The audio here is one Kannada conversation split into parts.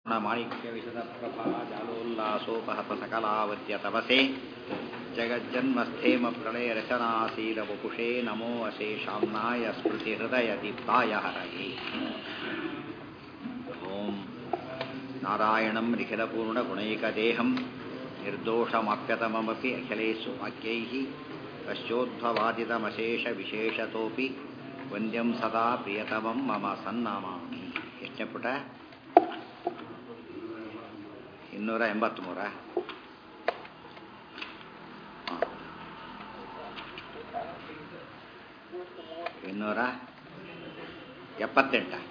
ಮಾಣಿಕ್ಯವಿಶದಪ್ರಭಾ ಜಾಲೋಲ್ಲಾಸೋಪಹತ ಸಕಲಾವತ್ಯ ತಪಸೆ ಜಗಜ್ಜನ್ಮಸ್ಥೇಮ ಪ್ರಳಯರಚನಾಶೀಲವಪುಷೇ ನಮೋ ಅಶೇಷಾಮ್ನಾಯ ಸ್ಮೃತಿ ಹೃದಯ ದೀಪ್ತಾಯ ಹರಯೇ ಓಂ ನಾರಾಯಣಂ ನಿಖಿಲಪೂರ್ಣಗುಣೈಕದೇಹಂ ನಿರ್ದೋಷಮಾಪ್ಯತಮಮಪಿ ಅಖಿಲೇಷು ವಾಕ್ಯೈः ಕಶ್ಚೋದ್ಭವಾದಿತಮಶೇಷವಿಶೇಷತೋಪಿ ವಂದ್ಯಂ ಸದಾ ಪ್ರಿಯತಮಂ ಮಮ ಸನ್ನಾಮಾಮಿ ಎಷ್ಟನೇ ಪುಟ ಇನ್ನೂರ ಎಂಬತ್ತ್ಮೂರ ಇನ್ನೂರ ಎಪ್ಪತ್ತೆಂಟ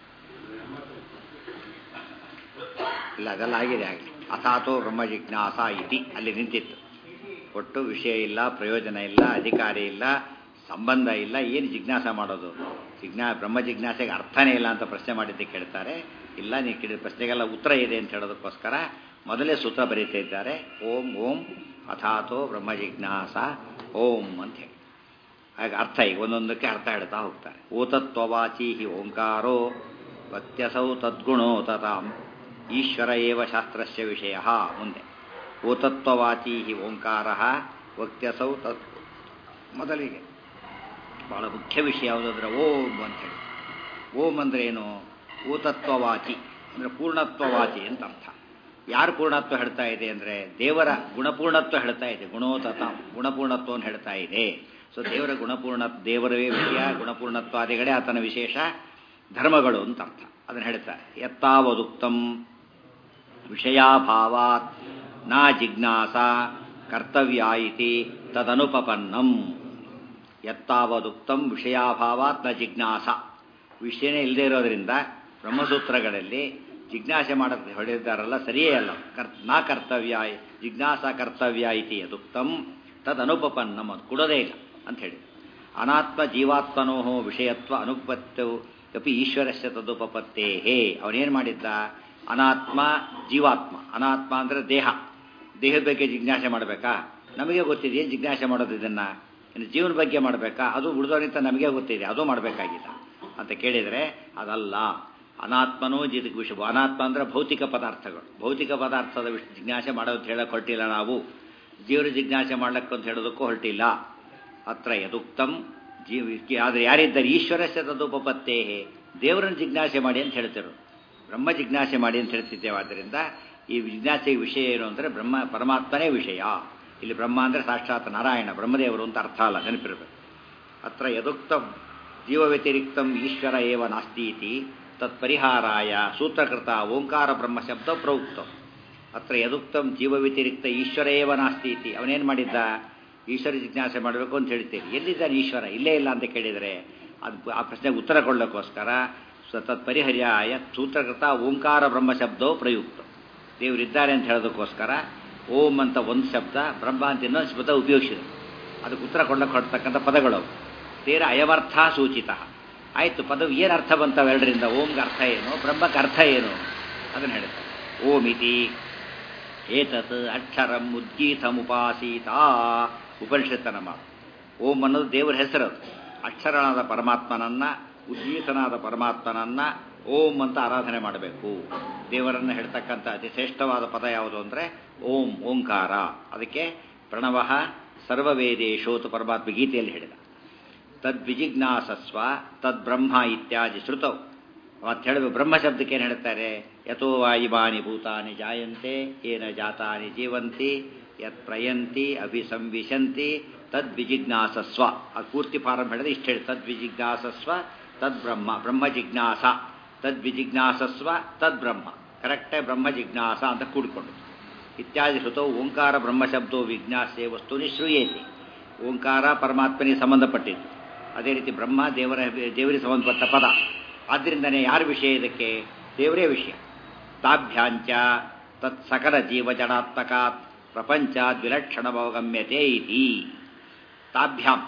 ಇಲ್ಲ ಅದೆಲ್ಲ ಆಗಿದೆ ಆಗಲಿ ಅಥಾತೋ ಬ್ರಹ್ಮ ಜಿಜ್ಞಾಸ ಇತಿ ಅಲ್ಲಿ ನಿಂತಿತ್ತು ಒಟ್ಟು ವಿಷಯ ಇಲ್ಲ ಪ್ರಯೋಜನ ಇಲ್ಲ ಅಧಿಕಾರಿ ಇಲ್ಲ ಸಂಬಂಧ ಇಲ್ಲ ಏನು ಜಿಜ್ಞಾಸ ಮಾಡೋದು ಜಿಜ್ಞಾ ಬ್ರಹ್ಮ ಜಿಜ್ಞಾಸೆಗೆ ಅರ್ಥನೇ ಇಲ್ಲ ಅಂತ ಪ್ರಶ್ನೆ ಮಾಡಿದ್ದಕ್ಕೆ ಕೇಳ್ತಾರೆ ಇಲ್ಲ ನೀವು ಕೇಳಿದ ಪ್ರಶ್ನೆಗೆಲ್ಲ ಉತ್ತರ ಇದೆ ಅಂತ ಹೇಳೋದಕ್ಕೋಸ್ಕರ ಮೊದಲೇ ಸೂತ್ರ ಬರೀತಾ ಇದ್ದಾರೆ ಓಂ ಓಂ ಅಥಾತೋ ಬ್ರಹ್ಮ ಜಿಜ್ಞಾಸ ಓಂ ಅಂತ ಹೇಳಿ ಹಾಗೆ ಅರ್ಥ ಈಗ ಒಂದೊಂದಕ್ಕೆ ಅರ್ಥ ಹೇಳ್ತಾ ಹೋಗ್ತಾರೆ ಓತತ್ವವಾಚಿ ಹಿ ಓಂಕಾರೋ ವತ್ಯಸೌ ತದ್ಗುಣೋ ತತಾಂ ಈಶ್ವರ ಏವ ಶಾಸ್ತ್ರಸ್ಯ ವಿಷಯ ಮುಂದೆ ಓತತ್ವವಾಚಿ ಹಿ ಓಂಕಾರ ವಕ್ತ್ಯಸೌ ತತ್ ಮೊದಲಿಗೆ ಬಹಳ ಮುಖ್ಯ ವಿಷಯ ಯಾವುದಾದ್ರೆ ಓಂ ಅಂತ ಹೇಳಿ ಓಂ ಅಂದ್ರೆ ಏನು ಓತತ್ವವಾಚಿ ಅಂದರೆ ಪೂರ್ಣತ್ವವಾಚಿ ಅಂತ ಅರ್ಥ ಯಾರು ಪೂರ್ಣತ್ವ ಹೇಳ್ತಾ ಇದೆ ಅಂದರೆ ದೇವರ ಗುಣಪೂರ್ಣತ್ವ ಹೇಳ್ತಾ ಇದೆ ಗುಣೋತತ ಗುಣಪೂರ್ಣತ್ವವನ್ನು ಹೇಳ್ತಾ ಇದೆ ಸೊ ದೇವರ ಗುಣಪೂರ್ಣ ದೇವರವೇ ವಿಷಯ ಗುಣಪೂರ್ಣತ್ವಾದಿಗಳೇ ಆತನ ವಿಶೇಷ ಧರ್ಮಗಳು ಅಂತ ಅರ್ಥ ಅದನ್ನು ಹೇಳ್ತಾರೆ ಎತ್ತಾವದುಕ್ತಂ ವಿಷಯಾಭಾವಾತ್ ನಾ ಜಿಜ್ಞಾಸ ಕರ್ತವ್ಯ ಇತಿ ತದನುಪಪನ್ನಂ ಎತ್ತಾವದುಕ್ತಂ ವಿಷಯಾಭಾವಾತ್ ನ ಜಿಜ್ಞಾಸ ವಿಷಯನೇ ಇಲ್ಲದೆ ಇರೋದ್ರಿಂದ ಬ್ರಹ್ಮಸೂತ್ರಗಳಲ್ಲಿ ಜಿಜ್ಞಾಸೆ ಮಾಡೋದು ಹೊಡೆದಿದ್ದಾರಲ್ಲ ಸರಿಯೇ ಅಲ್ಲ ಕರ್ ನಾ ಕರ್ತವ್ಯ ಜಿಜ್ಞಾಸ ಕರ್ತವ್ಯ ಇತಿ ಯದುಕ್ತಂ ತದನುಪಪನ್ನಂ ಅದು ಕೊಡೋದೇ ಇಲ್ಲ ಅಂತ ಹೇಳಿ ಅನಾತ್ಮ ಜೀವಾತ್ಮನೋ ವಿಷಯತ್ವ ಅನುಪತ್ತು ಅಪಿ ಈಶ್ವರಸ್ಯ ತದುಪಪತ್ತೇ ಹೇ ಅವನೇನು ಮಾಡಿದ್ದ ಅನಾತ್ಮ ಜೀವಾತ್ಮ ಅನಾತ್ಮ ಅಂದರೆ ದೇಹ ದೇಹದ ಬಗ್ಗೆ ಜಿಜ್ಞಾಸೆ ಮಾಡಬೇಕಾ ನಮಗೆ ಗೊತ್ತಿದೆ ಏನು ಜಿಜ್ಞಾಸೆ ಮಾಡೋದು ಇದನ್ನು ಇನ್ನು ಜೀವನ ಬಗ್ಗೆ ಮಾಡಬೇಕಾ ಅದು ಉಳಿದವರಿಂದ ನಮಗೆ ಗೊತ್ತಿದೆ ಅದು ಮಾಡಬೇಕಾಗಿಲ್ಲ ಅಂತ ಕೇಳಿದರೆ ಅದಲ್ಲ ಅನಾತ್ಮನೂ ಜಿದ ವಿಷ ಅನಾತ್ಮ ಅಂದರೆ ಭೌತಿಕ ಪದಾರ್ಥಗಳು ಭೌತಿಕ ಪದಾರ್ಥದ ವಿಷ ಜಿಜ್ಞಾಸೆ ಮಾಡೋದು ಹೇಳಕ್ಕೆ ಹೊರಟಿಲ್ಲ ನಾವು ಜೀವನ ಜಿಜ್ಞಾಸೆ ಮಾಡ್ಲಿಕ್ಕೆ ಅಂತ ಹೇಳೋದಕ್ಕೂ ಹೊರಟಿಲ್ಲ ಅತ್ರ ಯದುಕ್ತಂ ಜೀವ ಆದರೆ ಯಾರಿದ್ದಾರೆ ಈಶ್ವರಸ್ಯ ತದುಪಪತ್ತೇ ದೇವರನ್ನು ಜಿಜ್ಞಾಸೆ ಮಾಡಿ ಅಂತ ಹೇಳ್ತಿರು ಬ್ರಹ್ಮ ಜಿಜ್ಞಾಸೆ ಮಾಡಿ ಅಂತ ಹೇಳ್ತಿದ್ದೇವೆ ಆದ್ದರಿಂದ ಈ ಜಿಜ್ಞಾಸೆಗೆ ವಿಷಯ ಏನು ಅಂದರೆ ಬ್ರಹ್ಮ ಪರಮಾತ್ಮನೇ ವಿಷಯ ಇಲ್ಲಿ ಬ್ರಹ್ಮ ಅಂದರೆ ಸಾಕ್ಷಾತ್ ನಾರಾಯಣ ಬ್ರಹ್ಮದೇವರು ಅಂತ ಅರ್ಥ ಅಲ್ಲ ನೆನಪಿರಬೇಕು ಅತ್ರ ಯದುಕ್ತಂ ಜೀವ ವ್ಯತಿರಿಕ್ತಂ ಈಶ್ವರ ಏವ ನಾಸ್ತಿ ಇತಿ ತತ್ಪರಿಹಾರಾಯ ಸೂತ್ರಕೃತ ಓಂಕಾರ ಬ್ರಹ್ಮ ಶಬ್ದ ಪ್ರೌಕ್ತಂ ಅತ್ರ ಯದುಕ್ತಂ ಜೀವ ವ್ಯತಿರಿಕ್ತ ಈಶ್ವರ ಏವ ನಾಸ್ತಿ ಇತಿ ಅವನೇನು ಮಾಡಿದ್ದ ಈಶ್ವರ ಜಿಜ್ಞಾಸೆ ಮಾಡಬೇಕು ಅಂತ ಹೇಳ್ತೀರಿ ಎಲ್ಲಿದ್ದಾನೆ ಈಶ್ವರ ಇಲ್ಲೇ ಇಲ್ಲ ಅಂತ ಕೇಳಿದರೆ ಅದು ಆ ಪ್ರಶ್ನೆಗೆ ಉತ್ತರ ಕೊಡಲಿಕ್ಕೋಸ್ಕರ ತತ್ಪರಿಹರ್ಯಾಯ ಸೂತ್ರಕೃತ ಓಂಕಾರ ಬ್ರಹ್ಮ ಶಬ್ದವು ಪ್ರಯುಕ್ತ ದೇವರಿದ್ದಾರೆ ಅಂತ ಹೇಳೋದಕ್ಕೋಸ್ಕರ ಓಂ ಅಂತ ಒಂದು ಶಬ್ದ ಬ್ರಹ್ಮ ಅಂತ ಇನ್ನೊಂದು ಶಬ್ದ ಉಪಯೋಗಿಸಿದೆ ಅದಕ್ಕೆ ಉತ್ತರ ಕೊಡ್ಲಿಕ್ಕೆ ಹೊರತಕ್ಕಂಥ ಪದಗಳು ತೀರ ಅಯವರ್ಥ ಸೂಚಿತ ಆಯಿತು ಪದವು ಏನು ಅರ್ಥ ಬಂತವೆರಡರಿಂದ ಓಂಗೆ ಅರ್ಥ ಏನು ಬ್ರಹ್ಮಕ್ಕೆ ಅರ್ಥ ಏನು ಅದನ್ನು ಹೇಳ್ತಾರೆ ಓಂ ಇತಿ ಏತತ್ ಅಕ್ಷರಂ ಉದ್ಗೀತಮುಪಾಸೀತ ಉಪನಿಷತ್ತನ ಮಾತು ಓಂ ಅನ್ನೋದು ದೇವರ ಹೆಸರದು ಅಕ್ಷರನಾದ ಪರಮಾತ್ಮನನ್ನ ಉದ್ಗೀತನಾದ ಪರಮಾತ್ಮನನ್ನ ಓಂ ಅಂತ ಆರಾಧನೆ ಮಾಡಬೇಕು ದೇವರನ್ನು ಹೇಳ್ತಕ್ಕಂಥ ಅತಿ ಶ್ರೇಷ್ಠವಾದ ಪದ ಯಾವುದು ಅಂದರೆ ಓಂ ಓಂಕಾರ ಅದಕ್ಕೆ ಪ್ರಣವ ಸರ್ವವೇದೇಶೋತು ಪರಮಾತ್ಮ ಗೀತೆಯಲ್ಲಿ ಹೇಳಿದ ತದ್ವಿಜಿಜ್ಞಾಸಸ್ವ ತದ್ಬ್ರಹ್ಮ ಇತ್ಯಾದಿ ಶ್ರುತವು ಮತ್ತೆ ಹೇಳಬೇಕು ಬ್ರಹ್ಮ ಶಬ್ದಕ್ಕೆ ಏನು ಹೇಳ್ತಾರೆ ಯಥೋ ವಾಯುವಾನಿ ಭೂತಾನಿ ಜಾಯಂತೆ ಏನ ಜಾತಾನಿ ಜೀವಂತಿ ಯತ್ ಪ್ರಯಂತಿ ಅಭಿಸಂವಿಶಂತಿ ತದ್ವಿಜಿಜ್ಞಾಸಸ್ವ ಅದು ಪೂರ್ತಿ ಫಾರಂ ಹೇಳಿದ್ರೆ ಇಷ್ಟು ಹೇಳಿ ತದ್ವಿಜಿಜ್ಞಾಸಸ್ವ ತದ್ಬ್ರಹ್ಮ ಬ್ರಹ್ಮ ಜಿಜ್ಞಾಸ ತದ್ವಿಜಿಜ್ಞಾಸಸ್ವ ತದ್ಬ್ರಹ್ಮ ಕರೆಕ್ಟೇ ಬ್ರಹ್ಮ ಜಿಜ್ಞಾಸ ಅಂತ ಕೂಡಿಕೊಂಡು ಇತ್ಯಾದಿ ಶ್ರುತವು ಓಂಕಾರ ಬ್ರಹ್ಮಶಬ್ದೋ ವಿಜ್ಞಾಸೆ ವಸ್ತುನಿ ಶ್ರೂಯೇತಿ ಓಂಕಾರ ಪರಮಾತ್ಮನಿಗೆ ಸಂಬಂಧಪಟ್ಟಿದ್ದು ಅದೇ ರೀತಿ ಬ್ರಹ್ಮ ದೇವರ ದೇವರಿಗೆ ಸಂಬಂಧಪಟ್ಟ ಪದ ಆದ್ದರಿಂದನೇ ಯಾರ ವಿಷಯ ಇದಕ್ಕೆ ದೇವರೇ ವಿಷಯ ತಾಭ್ಯಾಂಚ ತತ್ ಸಕಲ ಜೀವ ಜಡಾತ್ಮಕಾತ್ ಪ್ರಪಂಚಾದ್ ವಿಲಕ್ಷಣವಗಮ್ಯತೆ ಇತಿ ತಾಭ್ಯಾಂ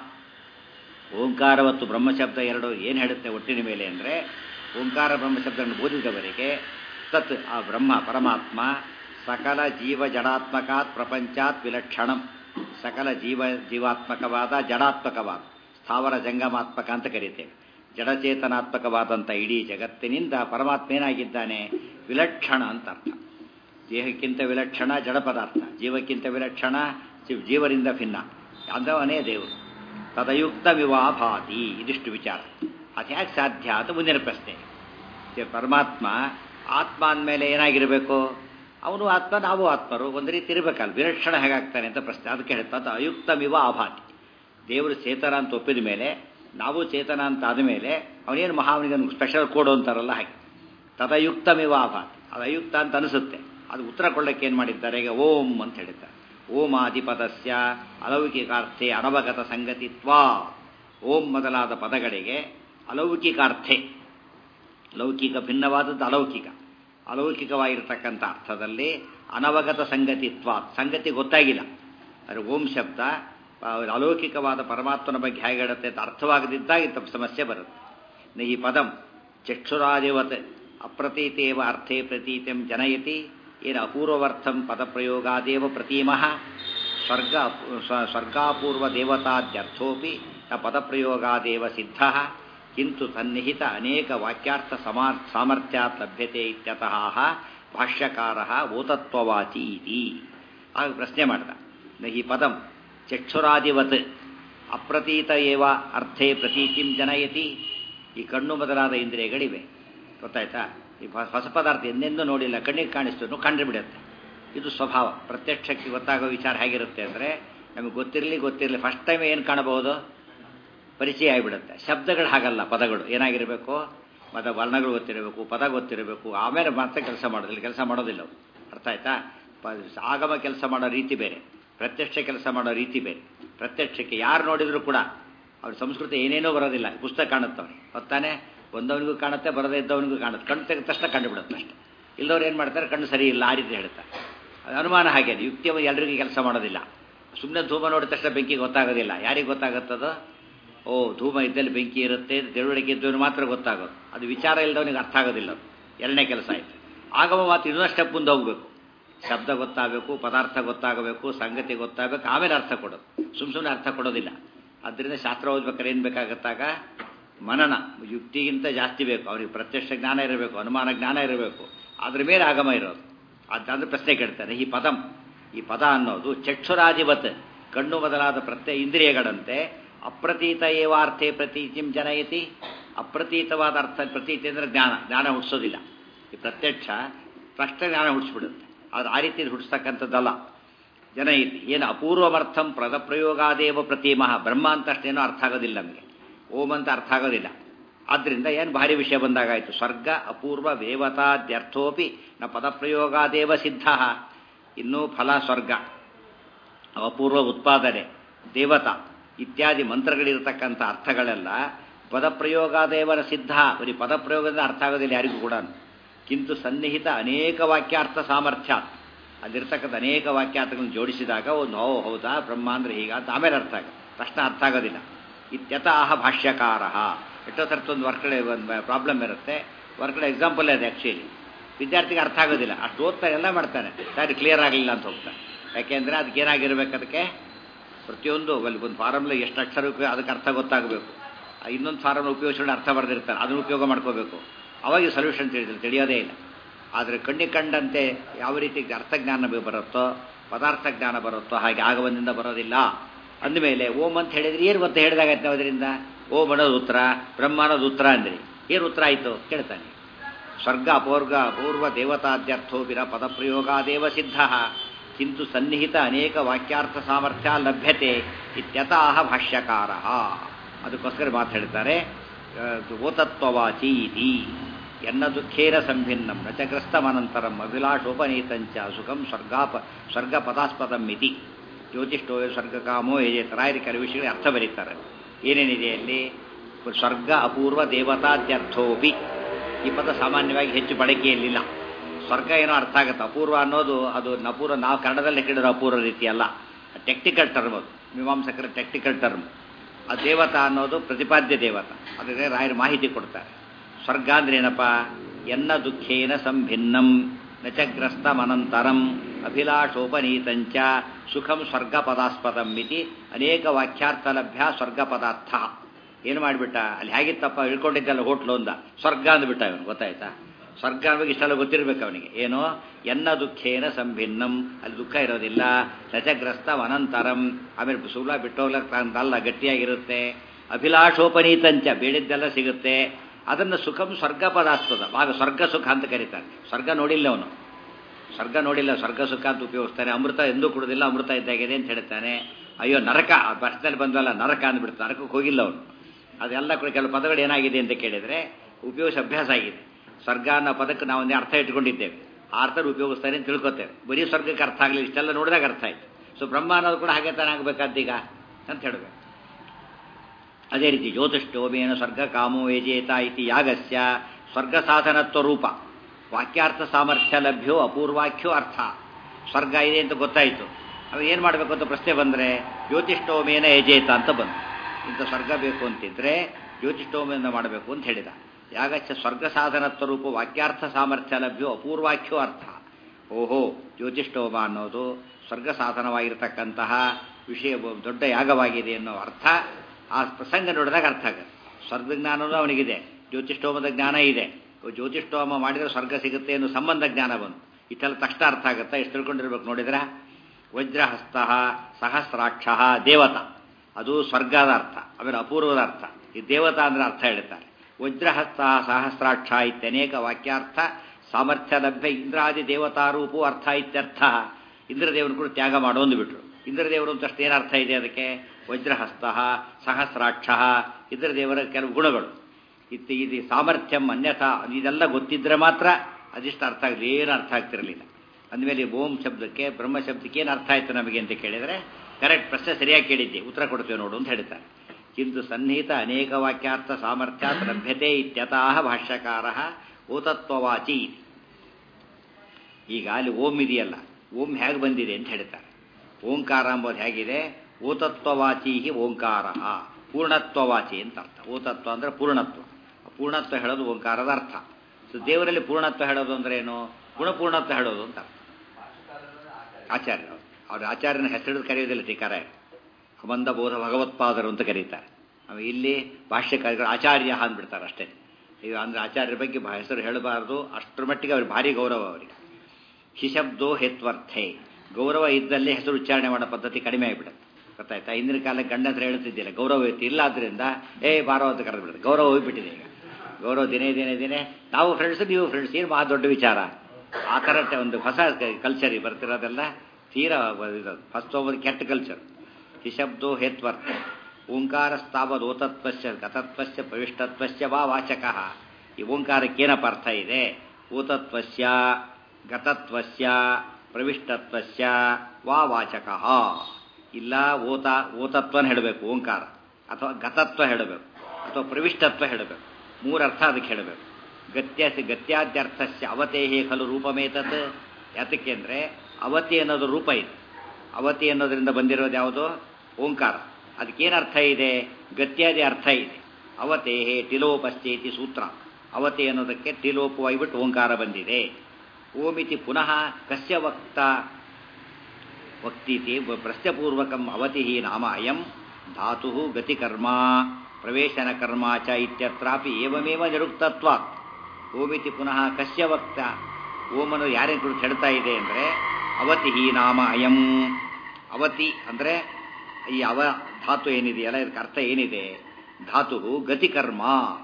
ಓಂಕಾರ ಮತ್ತು ಬ್ರಹ್ಮಶಬ್ದ ಎರಡು ಏನು ಹೇಳುತ್ತೆ ಒಟ್ಟಿನ ಮೇಲೆ ಅಂದರೆ ಓಂಕಾರ ಬ್ರಹ್ಮಶಬ್ದವನ್ನು ಬೋಧಿಸಿದವರಿಗೆ ತತ್ ಆ ಬ್ರಹ್ಮ ಪರಮಾತ್ಮ ಸಕಲ ಜೀವ ಜಡಾತ್ಮಕಾತ್ ಪ್ರಪಂಚಾತ್ ವಿಲಕ್ಷಣಂ ಸಕಲ ಜೀವ ಜೀವಾತ್ಮಕವಾದ ಜಡಾತ್ಮಕವಾದ ಸ್ಥಾವರ ಜಂಗಮಾತ್ಮಕ ಅಂತ ಕರೀತೇವೆ ಜಡಚೇತನಾತ್ಮಕವಾದಂಥ ಇಡೀ ಜಗತ್ತಿನಿಂದ ಪರಮಾತ್ಮ ಏನಾಗಿದ್ದಾನೆ ವಿಲಕ್ಷಣ ಅಂತ ಅರ್ಥ ದೇಹಕ್ಕಿಂತ ವಿಲಕ್ಷಣ ಜಡ ಪದಾರ್ಥ ಜೀವಕ್ಕಿಂತ ವಿಲಕ್ಷಣ ಜೀವ- ಜೀವರಿಂದ ಭಿನ್ನ ಅಂದವನೇ ದೇವರು ತದಯುಕ್ತ ವಿವಾಭಾತಿ ಇದಿಷ್ಟು ವಿಚಾರ ಅದು ಹೇಗೆ ಸಾಧ್ಯ ಅಂತ ಮುಂದಿನ ಪ್ರಶ್ನೆ ಇದೆ ಪರಮಾತ್ಮ ಆತ್ಮ ಅಂದಮೇಲೆ ಏನಾಗಿರಬೇಕು ಅವನು ಆತ್ಮ ನಾವು ಆತ್ಮರು ಒಂದು ರೀತಿ ಇರಬೇಕಲ್ಲ ವಿಲಕ್ಷಣ ಹೇಗಾಗ್ತಾನೆ ಅಂತ ಪ್ರಶ್ನೆ ಅದಕ್ಕೆ ಹೇಳ್ತಾ ಅದು ಅಯುಕ್ತಮಿವ ಆಭಾತಿ ದೇವರು ಚೇತನ ಅಂತ ಒಪ್ಪಿದ ಮೇಲೆ ನಾವು ಚೇತನ ಅಂತ ಆದಮೇಲೆ ಅವನೇನು ಮಹಾವನಿಗೆ ಸ್ಪೆಷಲ್ ಕೋಡು ಅಂತಾರಲ್ಲ ಹಾಗೆ ತದಯುಕ್ತಮಿವ ಆಭಾತಿ ಅದು ಅಯುಕ್ತ ಅಂತ ಅನಿಸುತ್ತೆ ಅದು ಉತ್ತರ ಕೊಡಲಿಕ್ಕೆ ಏನು ಮಾಡಿದ್ದಾರೆ ಈಗ ಓಂ ಅಂತ ಹೇಳಿದ್ದಾರೆ ಓಮಾಧಿಪದಸ್ಯ ಅಲೌಕಿಕಾರ್ಥೆ ಅನವಗತ ಸಂಗತಿತ್ವ ಓಂ ಮೊದಲಾದ ಪದಗಳಿಗೆ ಅಲೌಕಿಕಾರ್ಥೆ ಲೌಕಿಕ ಭಿನ್ನವಾದದ್ದು ಅಲೌಕಿಕ ಅಲೌಕಿಕವಾಗಿರ್ತಕ್ಕಂಥ ಅರ್ಥದಲ್ಲಿ ಅನವಗತ ಸಂಗತಿತ್ವ ಸಂಗತಿ ಗೊತ್ತಾಗಿಲ್ಲ ಆದರೆ ಓಂ ಶಬ್ದ ಆ, ಅಲೌಕಿಕವಾದ ಪರಮಾತ್ಮನ ಬಗ್ಗೆ ಹೇಗೆ ಹೇಳುತ್ತೆ ಅಂತ ಅರ್ಥವಾಗದಿದ್ದಾಗ ಇಂಥ ಸಮಸ್ಯೆ ಬರುತ್ತೆ ನ ಈ ಪದಂ ಚಕ್ಷುರಾದಿವತ್ ಅಪ್ರತೀತೇವ ಅರ್ಥೇ ಪ್ರತೀತಿಂ ಜನಯತಿ ಏನ ಅಪೂರ್ವವರ್ಥಂ ಪದಪ್ರಯೋಗಾದೇವ ಪ್ರತೀಮಃ ಸ್ವರ್ಗ ಸ್ವ- ಸ್ವರ್ಗಾಪೂರ್ವ ದೇವತಾದ್ಯರ್ಥೋಪಿ ನ ಪದಪ್ರಯೋಗಾದೇವ ಸಿದ್ಧ ಕಿಂತು ಸನ್ನಿಹಿತ ಅನೇಕ ವಾಕ್ಯಾರ್ಥ ಸಮಾ ಸಾಮರ್ಥ್ಯಾತ್ ಲಭ್ಯತೆ ಇತ್ಯತಃ ಭಾಷ್ಯಕಾರ ಓತತ್ವವಾಚಿ ಇತಿ ಆಗ ಪ್ರಶ್ನೆ ಮಾಡ್ದ ನ ಈ ಪದಂ ಚಕ್ಷುರಾದಿವತ್ ಅಪ್ರತೀತ ಏವ ಅರ್ಥೇ ಪ್ರತೀತಿಂ ಜನಯತಿ ಈ ಕಣ್ಣು ಮೊದಲಾದ ಇಂದ್ರಿಯಗಳಿವೆ ಗೊತ್ತಾಯ್ತಾ ಈ ಹೊಸ- ಹೊಸ ಪದಾರ್ಥ ಎಂದೆಂದೂ ನೋಡಿಲ್ಲ ಕಣ್ಣಿಗೆ ಕಾಣಿಸ್ತು ಕಂಡು ಬಿಡುತ್ತೆ ಇದು ಸ್ವಭಾವ ಪ್ರತ್ಯಕ್ಷಕ್ಕೆ ಗೊತ್ತಾಗೋ ವಿಚಾರ ಹೇಗಿರುತ್ತೆ ಅಂದರೆ ನಮಗೆ ಗೊತ್ತಿರಲಿ ಗೊತ್ತಿರಲಿ ಫಸ್ಟ್ ಟೈಮ್ ಏನು ಕಾಣಬಹುದು ಪರಿಚಯ ಆಗಿಬಿಡುತ್ತೆ ಶಬ್ದಗಳು ಹಾಗಲ್ಲ ಪದಗಳು ಏನಾಗಿರಬೇಕು ಮತ್ತು ವರ್ಣಗಳು ಗೊತ್ತಿರಬೇಕು ಪದ ಗೊತ್ತಿರಬೇಕು ಆಮೇಲೆ ಮತ್ತೆ ಕೆಲಸ ಮಾಡೋದಿಲ್ಲ ಕೆಲಸ ಮಾಡೋದಿಲ್ಲ ಅವು ಅರ್ಥ ಆಯ್ತಾ ಪ- ಆಗಮ ಕೆಲಸ ಮಾಡೋ ರೀತಿ ಬೇರೆ ಪ್ರತ್ಯಕ್ಷ ಕೆಲಸ ಮಾಡೋ ರೀತಿ ಬೇರೆ ಪ್ರತ್ಯಕ್ಷಕ್ಕೆ ಯಾರು ನೋಡಿದ್ರು ಕೂಡ ಅವ್ರ ಸಂಸ್ಕೃತಿ ಏನೇನೋ ಬರೋದಿಲ್ಲ ಪುಸ್ತಕ ಕಾಣುತ್ತವ್ರು ಹೊತ್ತಾನೆ ಬಂದವನಿಗೂ ಕಾಣುತ್ತೆ ಬರದೇ ಇದ್ದವನಿಗೂ ಕಾಣುತ್ತೆ ಕಣ್ಣು ತೆಗೆದ ತಕ್ಷಣ ಕಂಡುಬಿಡುತ್ತೆ ಅಷ್ಟೇ ಇಲ್ಲದವ್ರು ಏನು ಮಾಡ್ತಾರೆ ಕಣ್ಣು ಸರಿ ಇಲ್ಲ ಆ ರೀತಿ ಹೇಳ್ತಾರೆ ಅದು ಅನುಮಾನ ಹಾಗೇನೆ ಯುಕ್ತಿ ಎಲ್ರಿಗೂ ಕೆಲಸ ಮಾಡೋದಿಲ್ಲ ಸುಮ್ಮನೆ ಧೂಮ ನೋಡಿದ ತಕ್ಷಣ ಬೆಂಕಿ ಗೊತ್ತಾಗೋದಿಲ್ಲ ಯಾರಿಗೆ ಗೊತ್ತಾಗುತ್ತದೋ ಓ ಧೂಮ ಇದ್ದಲ್ಲಿ ಬೆಂಕಿ ಇರುತ್ತೆ ತಿಳುವಳಿಕೆ ಇದ್ದವನು ಮಾತ್ರ ಗೊತ್ತಾಗೋದು ಅದು ವಿಚಾರ ಇಲ್ಲದವನಿಗೆ ಅರ್ಥ ಆಗೋದಿಲ್ಲ ಅದು ಎರಡನೇ ಕೆಲಸ ಆಯ್ತು ಆಗಮ ಮಾತು ಇನ್ನೊಂದು ಸ್ಟೆಪ್ ಮುಂದೆ ಹೋಗಬೇಕು ಶಬ್ದ ಗೊತ್ತಾಗಬೇಕು ಪದಾರ್ಥ ಗೊತ್ತಾಗಬೇಕು ಸಂಗತಿ ಗೊತ್ತಾಗಬೇಕು ಆಮೇಲೆ ಅರ್ಥ ಕೊಡೋದು ಸುಮ್ಮ ಸುಮ್ಮನೆ ಅರ್ಥ ಕೊಡೋದಿಲ್ಲ ಆದ್ದರಿಂದ ಶಾಸ್ತ್ರ ಓದ್ಬೇಕಾದ್ರೆ ಏನು ಬೇಕಾಗತ್ತಾಗ ಮನನ ಯುಕ್ತಿಗಿಂತ ಜಾಸ್ತಿ ಬೇಕು ಅವ್ರಿಗೆ ಪ್ರತ್ಯಕ್ಷ ಜ್ಞಾನ ಇರಬೇಕು ಅನುಮಾನ ಜ್ಞಾನ ಇರಬೇಕು ಅದ್ರ ಮೇಲೆ ಆಗಮ ಇರೋದು ಅದಾದ್ರೆ ಪ್ರಶ್ನೆ ಕೇಳ್ತಾರೆ ಈ ಪದಂ ಈ ಪದ ಅನ್ನೋದು ಚಕ್ಷುರಾಧಿಪತ್ ಕಣ್ಣು ಮೊದಲಾದ ಪ್ರತ್ಯಯ ಇಂದ್ರಿಯಗಳಂತೆ ಅಪ್ರತೀತ ಏವಾರ್ಥೆ ಪ್ರತೀತಿಂ ಜನಯತಿ ಅಪ್ರತೀತವಾದ ಅರ್ಥ ಪ್ರತೀತಿ ಅಂದರೆ ಜ್ಞಾನ ಜ್ಞಾನ ಹುಟ್ಟಿಸೋದಿಲ್ಲ ಈ ಪ್ರತ್ಯಕ್ಷ ತಕ್ಷಣ ಜ್ಞಾನ ಹುಟ್ಟಿಸ್ಬಿಡುತ್ತೆ ಆದ್ರೆ ಆ ರೀತಿ ಹುಟ್ಟಿಸ್ತಕ್ಕಂಥದ್ದಲ್ಲ ಜನಯತಿ ಏನು ಅಪೂರ್ವಮರ್ಥಂ ಪದ ಪ್ರಯೋಗಾದೇವ ಪ್ರತಿಮಃ ಬ್ರಹ್ಮ ಅಂತಷ್ಟೇನೋ ಅರ್ಥ ಆಗೋದಿಲ್ಲ ನಮಗೆ ಓಂ ಅಂತ ಅರ್ಥ ಆಗೋದಿಲ್ಲ ಆದ್ದರಿಂದ ಏನು ಭಾರಿ ವಿಷಯ ಬಂದಾಗಾಯಿತು ಸ್ವರ್ಗ ಅಪೂರ್ವ ದೇವತಾದ್ಯರ್ಥೋಪಿ ನ ಪದಪ್ರಯೋಗಾದೇವ ಸಿದ್ಧ ಇನ್ನೂ ಫಲ ಸ್ವರ್ಗ ಅಪೂರ್ವ ಉತ್ಪಾದನೆ ದೇವತಾ ಇತ್ಯಾದಿ ಮಂತ್ರಗಳಿರತಕ್ಕಂಥ ಅರ್ಥಗಳೆಲ್ಲ ಪದಪ್ರಯೋಗಾದೇವರ ಸಿದ್ಧ ಬರೀ ಪದಪ್ರಯೋಗದಿಂದ ಅರ್ಥ ಆಗೋದಿಲ್ಲ ಯಾರಿಗೂ ಕೂಡ ಕಿಂತು ಸನ್ನಿಹಿತ ಅನೇಕ ವಾಕ್ಯಾರ್ಥ ಸಾಮರ್ಥ್ಯ ಅಲ್ಲಿರ್ತಕ್ಕಂಥ ಅನೇಕ ವಾಕ್ಯಾರ್ಥಗಳನ್ನು ಜೋಡಿಸಿದಾಗ ಒಂದು ಓ ಹೌದಾ ಬ್ರಹ್ಮ ಅಂದ್ರೆ ಹೀಗ ಅಂತ ಆಮೇಲೆ ಅರ್ಥ ಆಗ ತಕ್ಷಣ ಅರ್ಥ ಆಗೋದಿಲ್ಲ ಇತ್ಯತಃ ಭಾಷ್ಯಕಾರ ಎಷ್ಟೋ ಸರ್ತಿ ಒಂದು ವರ್ಕ್ ಒಂದು ಪ್ರಾಬ್ಲಮ್ ಇರುತ್ತೆ ವರ್ಕ್ ಎಕ್ಸಾಂಪಲ್ ಇದೆ ಆ್ಯಕ್ಚುಲಿ ವಿದ್ಯಾರ್ಥಿಗೆ ಅರ್ಥ ಆಗೋದಿಲ್ಲ ಅಷ್ಟು ಓದ್ತಾರೆ ಎಲ್ಲ ಮಾಡ್ತಾನೆ ಸರಿ ಕ್ಲಿಯರ್ ಆಗಲಿಲ್ಲ ಅಂತ ಹೋಗ್ತಾನೆ ಯಾಕೆಂದರೆ ಅದಕ್ಕೆ ಏನಾಗಿರ್ಬೇಕು ಅದಕ್ಕೆ ಪ್ರತಿಯೊಂದು ಅಲ್ಲಿ ಒಂದು ಫಾರಮ್ಲ ಎಷ್ಟು ಅಕ್ಷರ ಉಪಯೋಗ ಅದಕ್ಕೆ ಅರ್ಥ ಗೊತ್ತಾಗಬೇಕು ಇನ್ನೊಂದು ಫಾರಮ್ ಉಪಯೋಗಿಸ್ಕೊಂಡು ಅರ್ಥ ಬರೆದಿರ್ತಾರೆ ಅದನ್ನು ಉಪಯೋಗ ಮಾಡ್ಕೋಬೇಕು ಅವಾಗ ಈ ಸೊಲ್ಯೂಷನ್ ತಿಳಿದ್ರೆ ತಿಳಿಯೋದೇ ಇಲ್ಲ ಆದರೆ ಕಣ್ಣಿಗೆ ಕಂಡಂತೆ ಯಾವ ರೀತಿ ಅರ್ಥಜ್ಞಾನ ಬರುತ್ತೋ ಪದಾರ್ಥ ಜ್ಞಾನ ಬರುತ್ತೋ ಹಾಗೆ ಆಗಮನದಿಂದ ಬರೋದಿಲ್ಲ ಅಂದಮೇಲೆ ಓಂ ಅಂತ ಹೇಳಿದ್ರೆ ಏನು ಗೊತ್ತ ಹೇಳಿದಾಗತ್ತೆ ಅದರಿಂದ ಓಂ ಅನ್ನೋದು ಉತ್ತರ ಬ್ರಹ್ಮ ಅನ್ನೋದು ಉತ್ತರ ಅಂದ್ರಿ ಏನು ಉತ್ತರ ಆಯಿತು ಕೇಳ್ತಾನೆ ಸ್ವರ್ಗ ಅಪೂರ್ಗ ಅಪೂರ್ವ ದೇವತಾದ್ಯರ್ಥೋಪಿರ ಪದಪ್ರಯೋಗಾದೇವ ಸಿದ್ಧ ಕಿಂತು ಸನ್ನಿಹಿತ ಅನೇಕ ವಾಕ್ಯಾರ್ಥ ಸಾಮರ್ಥ್ಯ ಲಭ್ಯತೆ ಇತ್ಯತಃ ಭಾಷ್ಯಕಾರ ಅದಕ್ಕೋಸ್ಕರ ಮಾತಾಡ್ತಾರೆ ಓತತ್ವವಾಚಿ ಇತಿ ಎನ್ನ ದುಃಖೇನ ಸಂಭಿನ್ನಂ ರಚಗ್ರಸ್ತಮನಂತರಂ ಅಭಿಲಾಷೋಪನೀತಂಚ ಸುಖಂ ಸ್ವರ್ಗಾಪ ಸ್ವರ್ಗ ಪದಾಸ್ಪದಂ ಇತಿ ಜ್ಯೋತಿಷ್ಠೋ ಸ್ವರ್ಗಕಾಮೋ ಹೇಗೆ ತರಾಯರಿ ಕೆಲವು ವಿಷಯಗಳಿಗೆ ಅರ್ಥ ಬರೀತಾರೆ ಏನೇನಿದೆ ಅಲ್ಲಿ ಸ್ವರ್ಗ ಅಪೂರ್ವ ದೇವತಾದ್ಯರ್ಥೋಪಿ ಈ ಪದ ಸಾಮಾನ್ಯವಾಗಿ ಹೆಚ್ಚು ಬಳಕೆಯಲ್ಲಿಲ್ಲ ಸ್ವರ್ಗ ಏನೋ ಅರ್ಥ ಆಗುತ್ತೆ ಅಪೂರ್ವ ಅನ್ನೋದು ಅದು ಅಪೂರ್ವ ನಾವು ಕನ್ನಡದಲ್ಲಿ ಕೇಳಿರೋ ಅಪೂರ್ವ ರೀತಿ ಅಲ್ಲ ಟೆಕ್ನಿಕಲ್ ಟರ್ಮ್ ಅದು ಮೀಮಾಂಸಕರ ಟೆಕ್ನಿಕಲ್ ಟರ್ಮ್ ಆ ದೇವತಾ ಅನ್ನೋದು ಪ್ರತಿಪಾದ್ಯ ದೇವತಾ ಅದಕ್ಕೆ ರಾಯರು ಮಾಹಿತಿ ಕೊಡ್ತಾರೆ ಸ್ವರ್ಗ ಅಂದ್ರೆ ಏನಪ್ಪ ಎನ್ನ ದುಃಖೇನ ಸಂಭಿನ್ನಂ ನಚಗ್ರಸ್ತಮನಂತರಂ ಅಭಿಲಾಷೋಪನೀತಂಚ ಸುಖಂ ಸ್ವರ್ಗ ಪದಾಸ್ಪದಂ ಇತಿ ಅನೇಕ ವಾಕ್ಯಾರ್ಥ ಲಭ್ಯ ಸ್ವರ್ಗ ಪದಾರ್ಥ ಏನು ಮಾಡಿಬಿಟ್ಟ ಅಲ್ಲಿ ಹೇಗಿತ್ತಪ್ಪ ಇಳ್ಕೊಂಡಿದ್ದಲ್ಲ ಹೋಟ್ಲು ಅಂದ ಸ್ವರ್ಗ ಅಂದ್ಬಿಟ್ಟ ಇವನು ಗೊತ್ತಾಯ್ತಾ ಸ್ವರ್ಗ ಬಗ್ಗೆ ಇಷ್ಟೆಲ್ಲ ಗೊತ್ತಿರಬೇಕು ಅವನಿಗೆ ಏನು ಎನ್ನ ದುಃಖೇನ ಸಂಭಿನ್ನಂ ಅಲ್ಲಿ ದುಃಖ ಇರೋದಿಲ್ಲ ರಜಗ್ರಸ್ತ ಅನಂತರಂ ಆಮೇಲೆ ಸುಲ ಬಿಟ್ಟೋಗ್ಲಕ್ಕ ಅಂತಲ್ಲ ಗಟ್ಟಿಯಾಗಿರುತ್ತೆ ಅಭಿಲಾಷೋಪನೀತಂಚ ಬೇಡಿದ್ದೆಲ್ಲ ಸಿಗುತ್ತೆ ಅದನ್ನು ಸುಖಂ ಸ್ವರ್ಗ ಪದಾಸ್ತದ ಆಗ ಸ್ವರ್ಗ ಸುಖ ಅಂತ ಕರೀತಾರೆ ಸ್ವರ್ಗ ನೋಡಿಲ್ಲ ಅವನು ಸ್ವರ್ಗ ನೋಡಿಲ್ಲ ಸ್ವರ್ಗ ಸುಖ ಅಂತ ಉಪಯೋಗಿಸ್ತಾನೆ ಅಮೃತ ಎಂದೂ ಕುಡುದಿಲ್ಲ ಅಮೃತ ಇದ್ದಾಗಿದೆ ಅಂತ ಹೇಳ್ತಾನೆ ಅಯ್ಯೋ ನರಕ ಬಸ್ನಲ್ಲಿ ಬಂದಲ್ಲ ನರಕ ಅಂದ್ಬಿಡ್ತಾನೆ ನರಕಕ್ಕೆ ಹೋಗಿಲ್ಲ ಅವನು ಅದೆಲ್ಲ ಕೂಡ ಕೆಲವು ಪದಗಳು ಏನಾಗಿದೆ ಅಂತ ಕೇಳಿದರೆ ಉಪಯೋಗಿಸ ಅಭ್ಯಾಸ ಆಗಿದೆ ಸ್ವರ್ಗ ಅನ್ನೋ ಪದಕ್ಕೆ ನಾವು ಒಂದೇ ಅರ್ಥ ಇಟ್ಕೊಂಡಿದ್ದೇವೆ ಆ ಅರ್ಥ ಉಪಯೋಗಿಸ್ತಾನೆ ಅಂತ ತಿಳ್ಕೊತೇವೆ ಬರೀ ಸ್ವರ್ಗಕ್ಕೆ ಅರ್ಥ ಆಗಲಿ ಇಷ್ಟೆಲ್ಲ ನೋಡಿದಾಗ ಅರ್ಥ ಆಯ್ತು ಸೊ ಬ್ರಹ್ಮ ಅನ್ನೋದು ಕೂಡ ಹಾಗೆ ತಾನೇ ಆಗಬೇಕಾದ್ದೀಗ ಅಂತ ಹೇಳಬೇಕು ಅದೇ ರೀತಿ ಜ್ಯೋತಿಷ್ಠೋಮೇನ ಸ್ವರ್ಗ ಕಾಮೋ ಯಜೇತ ಇತಿ ಯಾಗಸ್ಯ ಸ್ವರ್ಗ ಸಾಧನತ್ವ ರೂಪ ವಾಕ್ಯಾರ್ಥ ಸಾಮರ್ಥ್ಯ ಲಭ್ಯೋ ಅಪೂರ್ವಾಖ್ಯೋ ಅರ್ಥ ಸ್ವರ್ಗ ಇದೆ ಅಂತ ಗೊತ್ತಾಯಿತು ಅವ ಏನು ಮಾಡಬೇಕು ಅಂತ ಪ್ರಶ್ನೆ ಬಂದರೆ ಜ್ಯೋತಿಷ್ಠೋಮೇನ ಯಜೇತ ಅಂತ ಬಂತು ಇಂಥ ಸ್ವರ್ಗ ಬೇಕು ಅಂತಿದ್ರೆ ಜ್ಯೋತಿಷ್ಠೋಮೆಯಿಂದ ಮಾಡಬೇಕು ಅಂತ ಹೇಳಿದ ಯಾಗಚ್ಚ ಸ್ವರ್ಗ ಸಾಧನತ್ವ ರೂಪ ವಾಕ್ಯಾರ್ಥ ಸಾಮರ್ಥ್ಯ ಲಭ್ಯೋ ಅಪೂರ್ವಾಖ್ಯೋ ಅರ್ಥ ಓಹೋ ಜ್ಯೋತಿಷ್ಠೋಮ ಅನ್ನೋದು ಸ್ವರ್ಗ ಸಾಧನವಾಗಿರ್ತಕ್ಕಂತಹ ವಿಷಯ ದೊಡ್ಡ ಯಾಗವಾಗಿದೆ ಅನ್ನೋ ಅರ್ಥ ಆ ಪ್ರಸಂಗ ನೋಡಿದಾಗ ಅರ್ಥ ಆಗುತ್ತೆ ಸ್ವರ್ಗ ಜ್ಞಾನವೂ ಅವನಿಗಿದೆ ಜ್ಯೋತಿಷ್ಠೋಮದ ಜ್ಞಾನ ಇದೆ ಜ್ಯೋತಿಷ್ಠೋಮ ಮಾಡಿದರೆ ಸ್ವರ್ಗ ಸಿಗುತ್ತೆ ಅನ್ನೋ ಸಂಬಂಧ ಜ್ಞಾನ ಬಂತು ಇಷ್ಟೆಲ್ಲ ತಕ್ಷಣ ಅರ್ಥ ಆಗುತ್ತಾ ಎಷ್ಟು ತಿಳ್ಕೊಂಡಿರ್ಬೇಕು ನೋಡಿದ್ರೆ ವಜ್ರಹಸ್ತ ಸಹಸ್ರಾಕ್ಷ ದೇವತಾ ಅದು ಸ್ವರ್ಗದ ಅರ್ಥ ಆಮೇಲೆ ಅಪೂರ್ವದ ಅರ್ಥ ಈ ದೇವತಾ ಅಂದ್ರೆ ಅರ್ಥ ಹೇಳ್ತಾರೆ ವಜ್ರಹಸ್ತ ಸಹಸ್ರಾಕ್ಷ ಇತ್ಯನೇಕ ವಾಕ್ಯಾರ್ಥ ಸಾಮರ್ಥ್ಯ ಲಭ್ಯ ಇಂದ್ರಾದಿ ದೇವತಾರೂಪು ಅರ್ಥ ಇತ್ಯರ್ಥ ಇಂದ್ರದೇವನು ಕೂಡ ತ್ಯಾಗ ಮಾಡೋದು ಬಿಟ್ರು ಇಂದ್ರದೇವರು ಅಂತ ಏನು ಅರ್ಥ ಇದೆ ಅದಕ್ಕೆ ವಜ್ರಹಸ್ತ ಸಹಸ್ರಾಕ್ಷ ಇಂದ್ರದೇವರ ಕೆಲವು ಗುಣಗಳು ಇತ್ತು ಇದು ಸಾಮರ್ಥ್ಯಂ ಅನ್ಯಥಾ ಇದೆಲ್ಲ ಗೊತ್ತಿದ್ರೆ ಮಾತ್ರ ಅದಿಷ್ಟು ಅರ್ಥ ಆಗಲಿ ಏನು ಅರ್ಥ ಆಗ್ತಿರಲಿಲ್ಲ ಅಂದಮೇಲೆ ಓಂ ಶಬ್ದಕ್ಕೆ ಬ್ರಹ್ಮ ಶಬ್ದಕ್ಕೆ ಏನು ಅರ್ಥ ಆಯ್ತು ನಮಗೆ ಅಂತ ಕೇಳಿದರೆ ಕರೆಕ್ಟ್ ಪ್ರಶ್ನೆ ಸರಿಯಾಗಿ ಕೇಳಿದ್ದೆ ಉತ್ತರ ಕೊಡ್ತೇವೆ ನೋಡು ಅಂತ ಹೇಳ್ತಾರೆ ಕಿಂತು ಸನ್ನಿಹಿತ ಅನೇಕ ವಾಕ್ಯಾರ್ಥ ಸಾಮರ್ಥ್ಯ ಲಭ್ಯತೆ ಇತ್ಯತಃ ಭಾಷ್ಯಕಾರ ಓತತ್ವವಾಚಿ ಈಗ ಅಲ್ಲಿ ಓಂ ಇದೆಯಲ್ಲ ಓಂ ಹೇಗೆ ಬಂದಿದೆ ಅಂತ ಹೇಳ್ತಾರೆ ಓಂಕಾರ ಎಂಬುದು ಹೇಗಿದೆ ಓತತ್ವವಾಚಿ ಓಂಕಾರ ಪೂರ್ಣತ್ವವಾಚಿ ಅಂತ ಅರ್ಥ ಓತತ್ವ ಅಂದರೆ ಪೂರ್ಣತ್ವ ಪೂರ್ಣತ್ವ ಹೇಳೋದು ಓಂಕಾರದ ಅರ್ಥ ಸೊ ದೇವರಲ್ಲಿ ಪೂರ್ಣತ್ವ ಹೇಳೋದು ಅಂದ್ರೆ ಏನು ಗುಣಪೂರ್ಣತ್ವ ಹೇಳೋದು ಅಂತ ಅರ್ಥ ಆಚಾರ್ಯ ಅವ್ರ ಆಚಾರ್ಯನ ಹೆಸರಿಡಿದು ಕರೆಯೋದಿಲ್ಲ ಟೀಕಾರ ಅಮಂದ ಬೋಧ ಭಗವತ್ಪಾದರು ಅಂತ ಕರೀತಾರೆ ಇಲ್ಲಿ ಭಾಷ್ಯಕಾರಿಗಳು ಆಚಾರ್ಯ ಅಂದ್ಬಿಡ್ತಾರೆ ಅಷ್ಟೇ ಈಗ ಅಂದ್ರೆ ಆಚಾರ್ಯರ ಬಗ್ಗೆ ಹೆಸರು ಹೇಳಬಾರ್ದು ಅಷ್ಟರ ಮಟ್ಟಿಗೆ ಅವ್ರಿಗೆ ಭಾರಿ ಗೌರವ ಅವರಿಗೆ ಶಿಶಬ್ದೋ ಹೆತ್ವರ್ಥೆ ಗೌರವ ಇದ್ದಲ್ಲಿ ಹೆಸರು ಉಚ್ಚಾರಣೆ ಮಾಡೋ ಪದ್ಧತಿ ಕಡಿಮೆ ಆಗಿಬಿಡುತ್ತೆ ಗೊತ್ತಾಯ್ತಾ ಹಿಂದಿನ ಕಾಲಕ್ಕೆ ಗಂಡ ಹತ್ರ ಹೇಳ್ತಿದ್ದಿಲ್ಲ ಗೌರವ ಇತ್ತು ಇಲ್ಲ ಆದ್ರಿಂದ ಏ ಬಾರೋ ಅಂತ ಕರೆದು ಬಿಡುತ್ತೆ ಗೌರವ ಹೋಗ್ಬಿಟ್ಟಿದೆ ಈಗ ಗೌರವ ದಿನೇ ದಿನೇ ದಿನೇ ನಾವು ಫ್ರೆಂಡ್ಸ್ ನೀವು ಫ್ರೆಂಡ್ಸ್ ಏನು ಮಹಾ ದೊಡ್ಡ ವಿಚಾರ ಆ ಥರ ಒಂದು ಹೊಸ ಕಲ್ಚರ್ ಬರ್ತಿರೋದೆಲ್ಲ ತೀರಾ ಫಸ್ಟ್ ಹೋಗೋದು ಕೆಟ್ಟ ಕಲ್ಚರ್ ಹಿಶಬ್ದೋ ಹೇತ್ವರ್ಥ ಓಂಕಾರಸ್ತಾವದೋತತ್ವಸ್ಯ ಗತತ್ವಸ್ಯ ಪ್ರವಿಷ್ಟತ್ವಸ್ಯ ವಾ ವಾಚಕ ಈ ಓಂಕಾರಕ್ಕೇನಪ್ಪ ಅರ್ಥ ಇದೆ ಓತತ್ವಸ್ಯ ಗತತ್ವಸ್ಯ ಪ್ರವಿಷ್ಟತ್ವಸ್ಯ ವಾ ವಾಚಕ ಇಲ್ಲ ಓತ ಓತತ್ವನ ಹೇಳಬೇಕು ಓಂಕಾರ ಅಥವಾ ಗತತ್ವ ಹೇಳಬೇಕು ಅಥವಾ ಪ್ರವಿಷ್ಟತ್ವ ಹೇಳಬೇಕು ಮೂರರ್ಥ ಅದಕ್ಕೆ ಹೇಳಬೇಕು ಗತ್ಯಸಿ ಗತ್ಯಾದ್ಯರ್ಥಸ್ಯ ಅವತೇಹೇ ಖಲು ರೂಪಮೇತತ್ ಯಾತಕ್ಕೆ ಅಂದರೆ ಅವತಿ ಅನ್ನೋದು ರೂಪ ಇದೆ ಅವತಿ ಅನ್ನೋದರಿಂದ ಬಂದಿರೋದು ಯಾವುದು ಓಂಕಾರ ಅದಕ್ಕೇನು ಅರ್ಥ ಇದೆ ಗತ್ಯಾದಿ ಅರ್ಥ ಇದೆ ಅವತೇಹೇ ಟಿಲೋಪಶ್ಚೇತಿ ಸೂತ್ರ ಅವತಿ ಅನ್ನೋದಕ್ಕೆ ಟಿಲೋಪವಾಗಿಬಿಟ್ಟು ಓಂಕಾರ ಬಂದಿದೆ ಓಮಿತಿ ಪುನಃ ಕಸ್ಯ ವಕ್ತ ವಕ್ತೀತಿ ಪ್ರಶ್ನಪೂರ್ವಕಂ ಅವತಿ ನಾಮ ಅಯಂ ಧಾತು ಗತಿಕರ್ಮ ಪ್ರವೇಶನ ಕರ್ಮ ಚ ಇತ್ಯತ್ರಾಪಿ ಏವಮೇವ ನಿರುಕ್ತತ್ವಾತ್ ಓಮಿತಿ ಪುನಃ ಕಸ್ಯ ವಕ್ತ ಓಮನು ಯಾರೇನು ಕುರಿತು ಹೇಳ್ತಾ ಇದೆ ಅಂದರೆ ಅವತಿ ನಾಮ ಅಯಂ ಅವತಿ ಅಂದರೆ ಈ ಅವ ಧಾತು ಏನಿದೆಯಲ್ಲ ಇದಕ್ಕೆ ಅರ್ಥ ಏನಿದೆ ಧಾತು ಗತಿಕರ್ಮ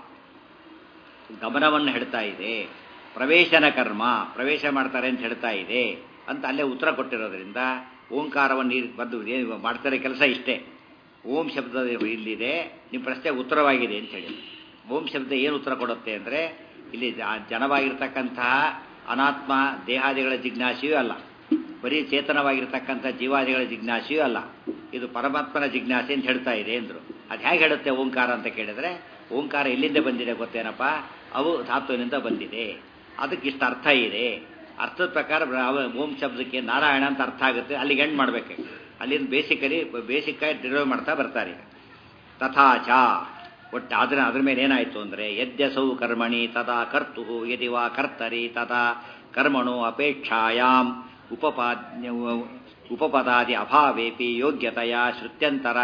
ಗಮನವನ್ನು ಹೇಳ್ತಾ ಇದೆ ಪ್ರವೇಶನ ಕರ್ಮ ಪ್ರವೇಶ ಮಾಡ್ತಾರೆ ಅಂತ ಹೇಳ್ತಾ ಇದೆ ಅಂತ ಅಲ್ಲೇ ಉತ್ತರ ಕೊಟ್ಟಿರೋದ್ರಿಂದ ಓಂಕಾರವನ್ನು ನೀರು ಬಂದು ಮಾಡ್ತಾರೆ ಕೆಲಸ ಇಷ್ಟೇ ಓಂ ಶಬ್ದ ಇಲ್ಲಿದೆ ನಿಮ್ಮ ಪ್ರಶ್ನೆ ಉತ್ತರವಾಗಿದೆ ಅಂತ ಹೇಳಿ ಓಂ ಶಬ್ದ ಏನು ಉತ್ತರ ಕೊಡುತ್ತೆ ಅಂದರೆ ಇಲ್ಲಿ ಜನವಾಗಿರ್ತಕ್ಕಂತಹ ಅನಾತ್ಮ ದೇಹಾದಿಗಳ ಜಿಜ್ಞಾಸೆಯೂ ಅಲ್ಲ ಬರೀ ಚೇತನವಾಗಿರ್ತಕ್ಕಂಥ ಜೀವಾದಿಗಳ ಜಿಜ್ಞಾಸೆಯೂ ಅಲ್ಲ ಇದು ಪರಮಾತ್ಮನ ಜಿಜ್ಞಾಸೆ ಅಂತ ಹೇಳ್ತಾ ಇದೆ ಅಂದರು ಅದು ಹೇಗೆ ಹೇಳುತ್ತೆ ಓಂಕಾರ ಅಂತ ಕೇಳಿದ್ರೆ ಓಂಕಾರ ಎಲ್ಲಿಂದ ಬಂದಿದೆ ಗೊತ್ತೇನಪ್ಪ ಅವು ಧಾತುವಿನಿಂದ ಬಂದಿದೆ ಅದಕ್ಕೆ ಇಷ್ಟು ಅರ್ಥ ಇದೆ ಅರ್ಥದ ಪ್ರಕಾರ ಓಂ ಶಬ್ದಕ್ಕೆ ನಾರಾಯಣ ಅಂತ ಅರ್ಥ ಆಗುತ್ತೆ ಅಲ್ಲಿಗೆ ಎಂಡ್ ಮಾಡಬೇಕು ಅಲ್ಲಿಂದ ಬೇಸಿಕಲಿ ಬೇಸಿಕ್ಕಾಗಿ ಡಿರೈವ್ ಮಾಡ್ತಾ ಬರ್ತಾರೆ ತಥಾಚ ಒಟ್ಟು ಅದರ ಅದ್ರ ಮೇಲೆ ಏನಾಯಿತು ಅಂದರೆ ಯದ್ಯಸೌ ಕರ್ಮಣಿ ತದಾ ಕರ್ತು ಯದಿ ವಾ ಕರ್ತರಿ ತದಾ ಕರ್ಮಣೋ ಅಪೇಕ್ಷಾಯಾಮ್ ಉಪಪಾದ್ಯ ಉಪಪದಾದಿ ಅಭಾವೇಪಿ ಯೋಗ್ಯತೆಯ ಶ್ರುತ್ಯಂತರ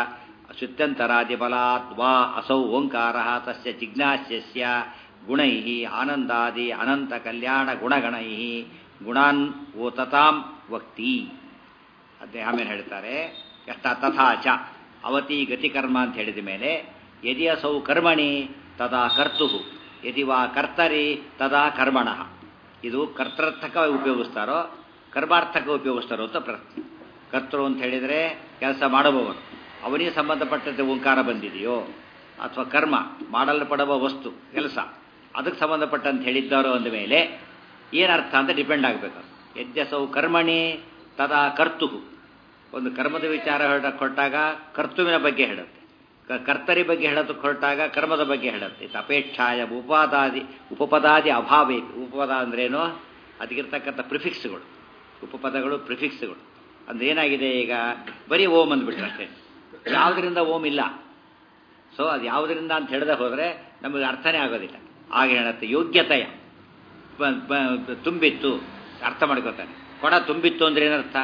ಸುತ್ಯಂತರಾದಿಬಲಾತ್ ವಾ ಅಸೌ ಓಂಕಾರ ತಸ್ಯ ಜಿಜ್ಞಾಸ್ಯಸ್ಯ ಗುಣೈ ಆನಂದಾದಿ ಅನಂತ ಕಲ್ಯಾಣ ಗುಣಗಣೈ ಗುಣಾನ್ ಓತತಾಂ ವಕ್ತಿ ಅದೇ ಆಮೇಲೆ ಹೇಳ್ತಾರೆ ಎಷ್ಟ ತಥಾಚ ಅವತಿ ಗತಿಕರ್ಮ ಅಂತ ಹೇಳಿದ ಮೇಲೆ ಯದಿ ಅಸೌ ಕರ್ಮಣಿ ತದಾ ಕರ್ತು ಯದಿ ವಾ ಕರ್ತರಿ ತದಾ ಕರ್ಮಣ ಇದು ಕರ್ತರ್ಥಕ ಉಪಯೋಗಿಸ್ತಾರೋ ಕರ್ಮಾರ್ಥಕ ಉಪಯೋಗಿಸ್ತಾರೋ ಅಂತ ಪ್ರಶ್ನೆ ಕರ್ತೃ ಅಂತ ಹೇಳಿದರೆ ಕೆಲಸ ಮಾಡಬಹುದು ಅವನಿಗೆ ಸಂಬಂಧಪಟ್ಟಂತೆ ಓಂಕಾರ ಬಂದಿದೆಯೋ ಅಥವಾ ಕರ್ಮ ಮಾಡಲ್ಪಡುವ ವಸ್ತು ಕೆಲಸ ಅದಕ್ಕೆ ಸಂಬಂಧಪಟ್ಟಂತ ಹೇಳಿದ್ದಾರೋ ಅಂದ ಮೇಲೆ ಏನರ್ಥ ಅಂತ ಡಿಪೆಂಡ್ ಆಗಬೇಕು ಯಜ್ಞಸೌ ಕರ್ಮಣಿ ತದಾ ಕರ್ತು ಒಂದು ಕರ್ಮದ ವಿಚಾರ ಹೇಳ ಕೊಟ್ಟಾಗ ಕರ್ತುವಿನ ಬಗ್ಗೆ ಹೇಳುತ್ತೆ ಕರ್ತರಿ ಬಗ್ಗೆ ಹೇಳೋದಕ್ಕೆ ಹೊರಟಾಗ ಕರ್ಮದ ಬಗ್ಗೆ ಹೇಳುತ್ತೆ ಅಪೇಕ್ಷಾಯ ಉಪಪದಾದಿ ಉಪಪದಾದಿ ಅಭಾವೇ ಉಪಪದ ಅಂದ್ರೇನು ಅದಕ್ಕಿರ್ತಕ್ಕಂಥ ಪ್ರಿಫಿಕ್ಸ್ಗಳು ಉಪಪದಗಳು ಪ್ರಿಫಿಕ್ಸ್ಗಳು ಅಂದ್ರೆ ಏನಾಗಿದೆ ಈಗ ಬರೀ ಓಂ ಅಂದ್ಬಿಟ್ರೆ ಅಷ್ಟೇ ಯಾವುದರಿಂದ ಓಂ ಇಲ್ಲ ಸೊ ಅದು ಯಾವುದರಿಂದ ಅಂತ ಹೇಳಿದ ಹೋದರೆ ನಮಗೆ ಅರ್ಥನೇ ಆಗೋದಿಲ್ಲ ಆಗ ಹೇಳುತ್ತೆ ಯೋಗ್ಯತೆಯ ತುಂಬಿತ್ತು ಅರ್ಥ ಮಾಡ್ಕೋತಾನೆ ಕೊಡ ತುಂಬಿತ್ತು ಅಂದ್ರೆ ಏನರ್ಥ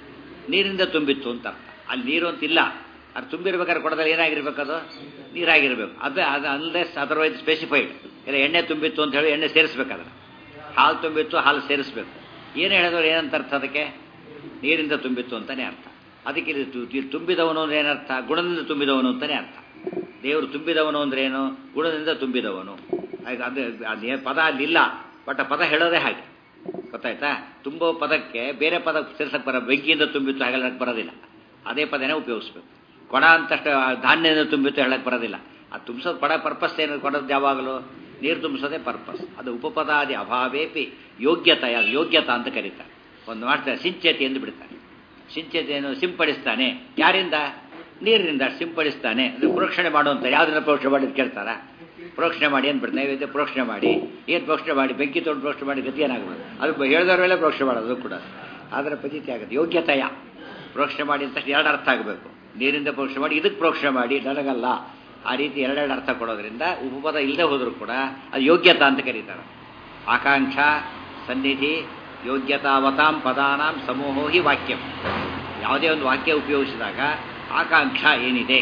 ನೀರಿಂದ ತುಂಬಿತ್ತು ಅಂತ ಅರ್ಥ ಅಲ್ಲಿ ನೀರು ಅಂತಿಲ್ಲ ಅದು ತುಂಬಿರ್ಬೇಕಾದ್ರೆ ಕೊಡದಲ್ಲಿ ಏನಾಗಿರ್ಬೇಕು ಅದು ನೀರಾಗಿರ್ಬೇಕು ಅದು ಅದು ಅನ್ಲೆಸ್ ಅದರ್ವೈಸ್ ಸ್ಪೆಸಿಫೈಡ್ ಇಲ್ಲ ಎಣ್ಣೆ ತುಂಬಿತ್ತು ಅಂತ ಹೇಳಿ ಎಣ್ಣೆ ಸೇರಿಸ್ಬೇಕಾದ್ರೆ ಹಾಲು ತುಂಬಿತ್ತು ಹಾಲು ಸೇರಿಸ್ಬೇಕು ಏನು ಹೇಳಿದವರು ಏನಂತ ಅರ್ಥ ಅದಕ್ಕೆ ನೀರಿಂದ ತುಂಬಿತ್ತು ಅಂತಲೇ ಅರ್ಥ ಅದಕ್ಕೆ ಇಲ್ಲಿ ತುಂಬಿದವನು ಅಂದ್ರೆ ಏನರ್ಥ ಗುಣದಿಂದ ತುಂಬಿದವನು ಅಂತಲೇ ಅರ್ಥ ದೇವರು ತುಂಬಿದವನು ಅಂದ್ರೆ ಏನು ಗುಣದಿಂದ ತುಂಬಿದವನು ಅದು ಅದೇ ಪದ ಅಲ್ಲಿಲ್ಲ ಬಟ್ ಪದ ಹೇಳೋದೇ ಹಾಗೆ ಗೊತ್ತಾಯ್ತಾ ತುಂಬೋ ಪದಕ್ಕೆ ಬೇರೆ ಪದ ಸೇರ್ಸಕ್ಕೆ ಬರ ಬೆಂಕಿಯಿಂದ ತುಂಬಿತ್ತು ಹಾಗೆಲ್ಲ ಬರೋದಿಲ್ಲ ಅದೇ ಪದನೇ ಉಪಯೋಗಿಸ್ಬೇಕು ಕೊಡ ಅಂತಷ್ಟು ಧಾನ್ಯದಿಂದ ತುಂಬಿತ್ತು ಹೇಳಕ್ಕೆ ಬರೋದಿಲ್ಲ ಅದು ತುಂಬಿಸೋದು ಕೊಡ ಪರ್ಪಸ್ ಏನು ಕೊಡೋದು ಯಾವಾಗಲೂ ನೀರು ತುಂಬಿಸೋದೇ ಪರ್ಪಸ್ ಅದು ಉಪಪದಾದಿ ಅಭಾವೇಪಿ ಯೋಗ್ಯತೆ ಅದು ಯೋಗ್ಯತಾ ಅಂತ ಕರೀತಾರೆ ಒಂದು ಮಾಡ್ತಾರೆ ಸಿಂಚತಿ ಎಂದು ಬಿಡ್ತಾರೆ ಸಿಂಚತೆಯನ್ನು ಸಿಂಪಡಿಸ್ತಾನೆ ಯಾರಿಂದ ನೀರಿನಿಂದ ಸಿಂಪಡಿಸ್ತಾನೆ ಅದು ಪ್ರೋಕ್ಷಣೆ ಮಾಡುವಂತ ಯಾವುದನ್ನ ಪ್ರೋಕ್ಷಣೆ ಮಾಡಿದ್ ಕೇಳ್ತಾರ ಪ್ರೋಕ್ಷಣೆ ಮಾಡಿ ಏನು ಬಿಡ್ತಾರೆ ನೈವೇದ್ಯ ಪ್ರೋಕ್ಷಣೆ ಮಾಡಿ ಏನು ಪ್ರೋಕ್ಷಣೆ ಮಾಡಿ ಬೆಂಕಿ ತೊಗೊಂಡು ಪ್ರೋಕ್ಷಣೆ ಮಾಡಿ ಗತಿ ಏನಾಗ್ಬೋದು ಅದು ಹೇಳಿದವ್ರ ಮೇಲೆ ಪ್ರೋಕ್ಷಣೆ ಮಾಡೋದು ಕೂಡ ಅದರ ಪದ್ಧತಿ ಆಗುತ್ತೆ ಯೋಗ್ಯತೆಯ ಪ್ರೋಕ್ಷಣೆ ಮಾಡಿ ಅಂತ ಎರಡು ಅರ್ಥ ಆಗಬೇಕು ನೀರಿಂದ ಪ್ರೋಕ್ಷಣೆ ಮಾಡಿ ಇದಕ್ಕೆ ಪ್ರೋಕ್ಷಣೆ ಮಾಡಿ ನನಗಲ್ಲ ಆ ರೀತಿ ಎರಡೆರಡು ಅರ್ಥ ಕೊಡೋದ್ರಿಂದ ಉಪಪದ ಇಲ್ಲದೆ ಹೋದರೂ ಕೂಡ ಅದು ಯೋಗ್ಯತಾ ಅಂತ ಕರೀತಾರೆ ಆಕಾಂಕ್ಷ ಸನ್ನಿಧಿ ಯೋಗ್ಯತಾವತಾಂ ಪದಾನಾಂ ಸಮೂಹೋ ಹಿ ವಾಕ್ಯಂ ಯಾವುದೇ ಒಂದು ವಾಕ್ಯ ಉಪಯೋಗಿಸಿದಾಗ ಆಕಾಂಕ್ಷ ಏನಿದೆ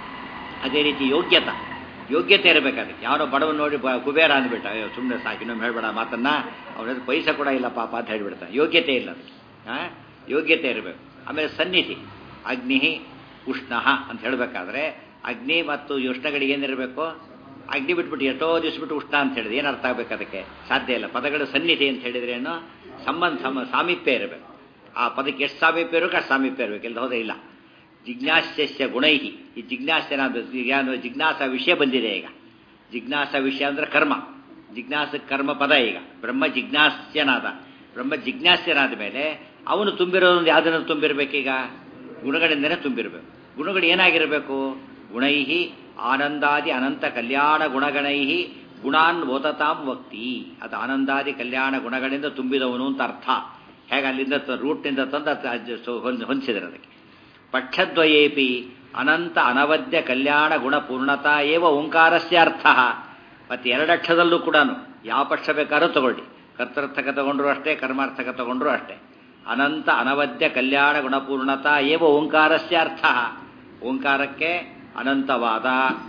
ಅದೇ ರೀತಿ ಯೋಗ್ಯತಾ ಯೋಗ್ಯತೆ ಇರಬೇಕಾದ್ರೆ ಯಾರೋ ಬಡವನ್ ನೋಡಿ ಕುಬೇರ ಅಂದ್ಬಿಟ್ಟ ಅಯ್ಯೋ ಸುಮ್ಮನೆ ಸಾಕು ಇನ್ನೊಮ್ಮೆ ಹೇಳ್ಬೇಡ ಮಾತನ್ನ ಅವ್ರ ಪೈಸೆ ಕೂಡ ಇಲ್ಲ ಪಾಪ ಅಂತ ಹೇಳ್ಬಿಡ್ತಾನೆ ಯೋಗ್ಯತೆ ಇಲ್ಲ ಅದು ಹಾಂ ಯೋಗ್ಯತೆ ಇರಬೇಕು ಆಮೇಲೆ ಸನ್ನಿಧಿ ಅಗ್ನಿ ಉಷ್ಣ ಅಂತ ಹೇಳಬೇಕಾದ್ರೆ ಅಗ್ನಿ ಮತ್ತು ಉಷ್ಣಗಳಿಗೆ ಏನಿರಬೇಕು ಅಗ್ನಿ ಬಿಟ್ಬಿಟ್ಟು ಎಷ್ಟೋ ದಿವಸ ಬಿಟ್ಟು ಉಷ್ಣ ಅಂತ ಹೇಳಿದ್ರೆ ಏನು ಅರ್ಥ ಆಗಬೇಕು ಅದಕ್ಕೆ ಸಾಧ್ಯ ಇಲ್ಲ ಪದಗಳು ಸನ್ನಿಧಿ ಅಂತ ಹೇಳಿದ್ರೆ ಏನು ಸಂಬಂಧ ಸಮ ಸಾಮೀಪ್ಯ ಇರಬೇಕು ಆ ಪದಕ್ಕೆ ಎಷ್ಟು ಸಾಮೀಪ್ಯ ಇರಬೇಕು ಅಷ್ಟು ಸಾಮೀಪ್ಯ ಇರಬೇಕು ಇಲ್ಲ ಹೋದೇ ಇಲ್ಲ ಜಿಜ್ಞಾಸ್ಯಸ್ಯ ಗುಣೈಹಿ ಈ ಜಿಜ್ಞಾಸ್ಯನಾದ ಏನು ಜಿಜ್ಞಾಸ ವಿಷಯ ಬಂದಿದೆ ಈಗ ಜಿಜ್ಞಾಸ ವಿಷಯ ಅಂದ್ರೆ ಕರ್ಮ ಜಿಜ್ಞಾಸ ಕರ್ಮ ಪದ ಈಗ ಬ್ರಹ್ಮ ಜಿಜ್ಞಾಸ್ಯನಾದ ಬ್ರಹ್ಮ ಜಿಜ್ಞಾಸ್ಯನಾದ ಮೇಲೆ ಅವನು ತುಂಬಿರೋದು ಯಾವುದನ್ನು ತುಂಬಿರ್ಬೇಕೀಗ ಗುಣಗಳಿಂದನೇ ತುಂಬಿರಬೇಕು ಗುಣಗಳು ಏನಾಗಿರಬೇಕು ಗುಣೈಹಿ ಆನಂದಾದಿ ಅನಂತ ಕಲ್ಯಾಣ ಗುಣಗಣೈಹಿ ಗುಣಾನ್ ಓತತಾಂ ವಕ್ತಿ ಅದು ಆನಂದಾದಿ ಕಲ್ಯಾಣ ಗುಣಗಳಿಂದ ತುಂಬಿದವನು ಅಂತ ಅರ್ಥ ಹೇಗೆ ಅಲ್ಲಿಂದ ರೂಟ್ನಿಂದ ತಂದು ಹೊಂದಿಸಿದ್ರೆ ಅದಕ್ಕೆ ಪಕ್ಷದ್ವಯೇಪಿ ಅನಂತ ಅನವದ್ಯ ಕಲ್ಯಾಣ ಗುಣ ಪೂರ್ಣತಾ ಏವ ಓಂಕಾರಸ್ಯ ಅರ್ಥ ಮತ್ತು ಎರಡಕ್ಷದಲ್ಲೂ ಕೂಡ ಯಾವ ಪಕ್ಷ ಬೇಕಾದ್ರೂ ತಗೊಳ್ಳಿ ಕರ್ತರ್ಥಕ ತಗೊಂಡ್ರು ಅಷ್ಟೇ ಕರ್ಮಾರ್ಥಕ ತಗೊಂಡ್ರು ಅಷ್ಟೇ ಅನಂತ ಅನವದ್ಯ ಕಲ್ಯಾಣ ಗುಣಪೂರ್ಣತಾ ಏವ ಓಂಕಾರಸ್ಯ ಅರ್ಥ ಓಂಕಾರಕ್ಕೆ ಅನಂತವಾದ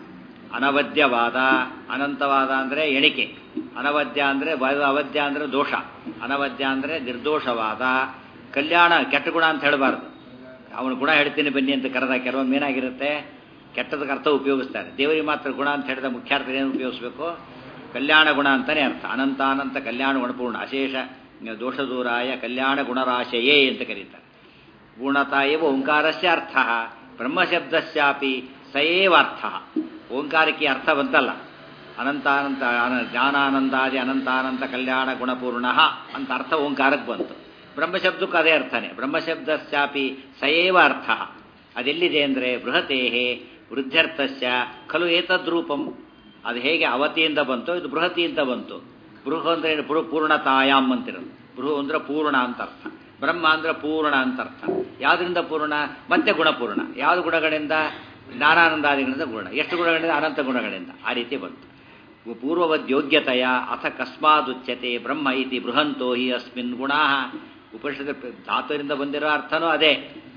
ಅನವದ್ಯವಾದ ಅನಂತವಾದ ಅಂದರೆ ಎಣಿಕೆ ಅನವದ್ಯ ಅಂದರೆ ಅವಧ್ಯ ಅಂದರೆ ದೋಷ ಅನವದ್ಯ ಅಂದರೆ ನಿರ್ದೋಷವಾದ ಕಲ್ಯಾಣ ಕೆಟ್ಟ ಗುಣ ಅಂತ ಹೇಳಬಾರ್ದು ಅವನು ಗುಣ ಹೇಳ್ತೀನಿ ಬನ್ನಿ ಅಂತ ಕರೆದ ಕೆಲವೊಮ್ಮೆ ಏನಾಗಿರುತ್ತೆ ಕೆಟ್ಟದಕ್ಕೆ ಅರ್ಥ ಉಪಯೋಗಿಸ್ತಾರೆ ದೇವರಿಗೆ ಮಾತ್ರ ಗುಣ ಅಂತ ಹೇಳಿದ ಮುಖ್ಯಾರ್ಥ ಏನು ಉಪಯೋಗಿಸ್ಬೇಕು ಕಲ್ಯಾಣ ಗುಣ ಅಂತಲೇ ಅರ್ಥ ಅನಂತಾನಂತ ಕಲ್ಯಾಣ ಗುಣಪೂರ್ಣ ಅಶೇಷ ದೋಷದೂರಾಯ ಕಲ್ಯಾಣ ಗುಣರಾಶಯೇ ಅಂತ ಕರೀತಾರೆ ಗುಣತಾಯವ ಓಂಕಾರಸ್ಯ ಅರ್ಥ ಬ್ರಹ್ಮಶಬ್ದಸ್ಯಾಪಿ ಸಯೇವ ಅರ್ಥ ಓಂಕಾರಕ್ಕೆ ಅರ್ಥ ಬಂತಲ್ಲ ಅನಂತಾನಂತ ಜ್ಞಾನಾನಂದಾದಿ ಅನಂತಾನಂತ ಕಲ್ಯಾಣ ಗುಣಪೂರ್ಣ ಅಂತ ಅರ್ಥ ಓಂಕಾರಕ್ಕೆ ಬಂತು ಬ್ರಹ್ಮಶಬ್ದಕ್ಕೂ ಅದೇ ಅರ್ಥನೇ ಬ್ರಹ್ಮಶಬ್ದಸ್ಯಾಪಿ ಸಯೇವ ಅರ್ಥ ಅದೆಲ್ಲಿದೆ ಅಂದರೆ ಬೃಹತೇಹೇ ವೃದ್ಧ್ಯರ್ಥಸ್ಯ ಖಲು ಏತದ್ರೂಪಂ ಅದು ಹೇಗೆ ಅವತಿಯಿಂದ ಬಂತು ಇದು ಬೃಹತಿಯಿಂದ ಬಂತು ಬೃಹ ಅಂದ್ರೆ ಬೃಹ ಪೂರ್ಣತಾಯಾಮ್ ಅಂತಿರೋದು ಬೃಹ ಅಂದ್ರೆ ಪೂರ್ಣ ಅಂತ ಅರ್ಥ ಬ್ರಹ್ಮ ಅಂದ್ರೆ ಪೂರ್ಣ ಅಂತ ಅರ್ಥ ಯಾವುದರಿಂದ ಪೂರ್ಣ ಮತ್ತೆ ಗುಣಪೂರ್ಣ ಯಾವ್ದು ಗುಣಗಳಿಂದ ಜ್ಞಾನಾನಂದಾದಿಗಳಿಂದ ಗುಣ ಎಷ್ಟು ಗುಣಗಳಿಂದ ಅನಂತ ಗುಣಗಳಿಂದ ಆ ರೀತಿ ಬಂತು ಪೂರ್ವವದ್ಯೋಗ್ಯತೆಯ ಅಥ ಕಸ್ಮಾದುಚ್ಯತೆ ಬ್ರಹ್ಮ ಇತಿ ಬೃಹಂತೋ ಹಿ ಅಸ್ಮಿನ್ ಗುಣಾ ಉಪನಿಷದ ಧಾತುವಿನಿಂದ ಬಂದಿರೋ ಅರ್ಥನೂ ಅದೇ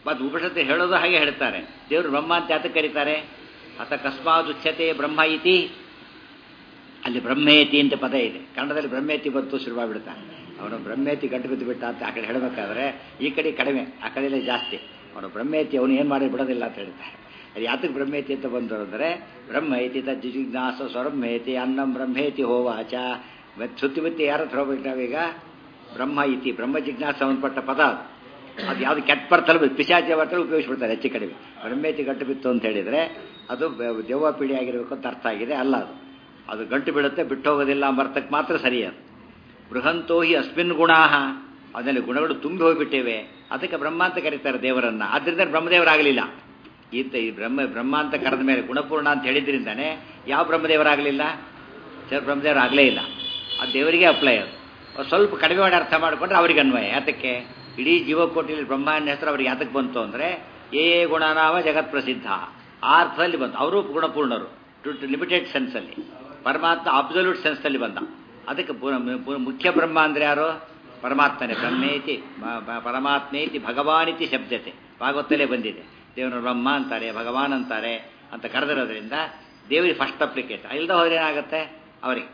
ಮತ್ತು ಉಪನಿಷತ್ತು ಹೇಳೋದು ಹಾಗೆ ಹೇಳ್ತಾರೆ ದೇವರು ಬ್ರಹ್ಮ ಅಂತ ಯಾತಕ್ಕೆ ಕರೀತಾರೆ ಅಥ ಕಸ್ಮಾತ್ ಉಚ್ಯತೆ ಬ್ರಹ್ಮ ಇತಿ ಅಲ್ಲಿ ಬ್ರಹ್ಮೇತಿ ಅಂತ ಪದ ಇದೆ ಕನ್ನಡದಲ್ಲಿ ಬ್ರಹ್ಮೇತಿ ಬಂತು ಶುರುವಾಗ್ಬಿಡ್ತಾನೆ ಅವನು ಬ್ರಹ್ಮೇತಿ ಗಂಟು ಬಿದ್ದು ಬಿಟ್ಟ ಅಂತ ಆ ಕಡೆ ಹೇಳಬೇಕಾದ್ರೆ ಈ ಕಡೆ ಕಡಿಮೆ ಆ ಕಡೆಯಲ್ಲೇ ಜಾಸ್ತಿ ಅವನು ಬ್ರಹ್ಮೇತಿ ಅವನು ಏನು ಮಾಡಿ ಬಿಡೋದಿಲ್ಲ ಅಂತ ಹೇಳ್ತಾರೆ ಅದು ಯಾತಕ್ಕೆ ಬ್ರಹ್ಮೇತಿ ಅಂತ ಬಂದರು ಅಂದರೆ ಬ್ರಹ್ಮೈತಿ ತಜ್ಜಿಜ್ಞಾಸ ಸ್ವರಮ್ಮೇತಿ ಅನ್ನಂ ಬ್ರಹ್ಮೇತಿ ಹೋವಾಚ ಮತ್ತೆ ಸುತ್ತಿ ಬತ್ತಿ ಯಾರ ಹತ್ರ ಹೋಗ್ಬೇಕು ನಾವೀಗ ಬ್ರಹ್ಮ ಇತಿ ಬ್ರಹ್ಮ ಜಿಜ್ಞಾಸ ಸಂಬಂಧಪಟ್ಟ ಪದ ಅದು ಅದು ಯಾವುದು ಕೆಟ್ಟ ಬರ್ತಲ್ಲ ಪಿಶಾಚಿ ಬರ್ತಲ್ಲ ಉಪಯೋಗಿಸ್ಬಿಡ್ತಾರೆ ಹೆಚ್ಚು ಕಡಿಮೆ ಬ್ರಹ್ಮೇತಿ ಗಂಟು ಬಿತ್ತು ಅಂತ ಹೇಳಿದರೆ ಅದು ದೆವ್ವ ಪೀಡಿ ಆಗಿರಬೇಕು ಅಂತ ಅರ್ಥ ಆಗಿದೆ ಅಲ್ಲ ಅದು ಅದು ಗಂಟು ಬೀಳುತ್ತೆ ಬಿಟ್ಟು ಹೋಗೋದಿಲ್ಲ ಎಂಬ ಅರ್ಥಕ್ಕೆ ಮಾತ್ರ ಸರಿ ಅದು ಬೃಹಂತೋ ಹಿ ಅಸ್ಮಿನ್ ಗುಣಾಹ ಅದರಲ್ಲಿ ಗುಣಗಳು ತುಂಬಿ ಹೋಗಿಬಿಟ್ಟಿವೆ ಅದಕ್ಕೆ ಬ್ರಹ್ಮ ಅಂತ ಕರೀತಾರೆ ದೇವರನ್ನ ಆದ್ದರಿಂದ ಬ್ರಹ್ಮದೇವರಾಗಲಿಲ್ಲ ಈತ ಈ ಬ್ರಹ್ಮ ಬ್ರಹ್ಮ ಅಂತ ಕರೆದ ಮೇಲೆ ಗುಣಪೂರ್ಣ ಅಂತ ಹೇಳಿದ್ರಿಂದಾನೆ ಯಾವ ಬ್ರಹ್ಮದೇವರಾಗಲಿಲ್ಲ ಸರ್ ಬ್ರಹ್ಮದೇವರಾಗಲೇ ಇಲ್ಲ ಆ ದೇವರಿಗೆ ಅಪ್ಲೈ ಅದು ಅವ್ರು ಸ್ವಲ್ಪ ಕಡಿಮೆ ಮಾಡಿ ಅರ್ಥ ಮಾಡಿಕೊಂಡ್ರೆ ಅವ್ರಿಗೆ ಅನ್ವಯ ಯಾತಕ್ಕೆ ಇಡೀ ಜೀವಕೋಟಿಯಲ್ಲಿ ಬ್ರಹ್ಮಾಂಡ ಹೆಸರು ಅವ್ರಿಗೆ ಯಾತಕ್ಕೆ ಬಂತು ಅಂದರೆ ಏ ಗುಣನಾಮ ಜಗತ್ ಪ್ರಸಿದ್ಧ ಆ ಅರ್ಥದಲ್ಲಿ ಬಂತು ಅವರು ಗುಣಪೂರ್ಣರು ಟು ಲಿಮಿಟೆಡ್ ಸೆನ್ಸಲ್ಲಿ ಪರಮಾತ್ಮ ಅಬ್ಸಲ್ಯೂಟ್ ಸೆನ್ಸ್ನಲ್ಲಿ ಬಂದ ಅದಕ್ಕೆ ಮುಖ್ಯ ಬ್ರಹ್ಮ ಅಂದರೆ ಯಾರು ಪರಮಾತ್ಮನೇ ಬ್ರಹ್ಮೇತಿ ಪರಮಾತ್ಮೇತಿ ಭಗವಾನಿತಿ ಶಬ್ದತೆ ಭಾಗವತಲ್ಲೇ ಬಂದಿದೆ ದೇವರ ಬ್ರಹ್ಮ ಅಂತಾರೆ ಭಗವಾನ್ ಅಂತಾರೆ ಅಂತ ಕರೆದಿರೋದ್ರಿಂದ ದೇವರಿಗೆ ಫಸ್ಟ್ ಅಪ್ಲಿಕೇಶನ್ ಇಲ್ಲದ ಹೋದ್ರೆ ಏನಾಗುತ್ತೆ ಅವರಿಗೆ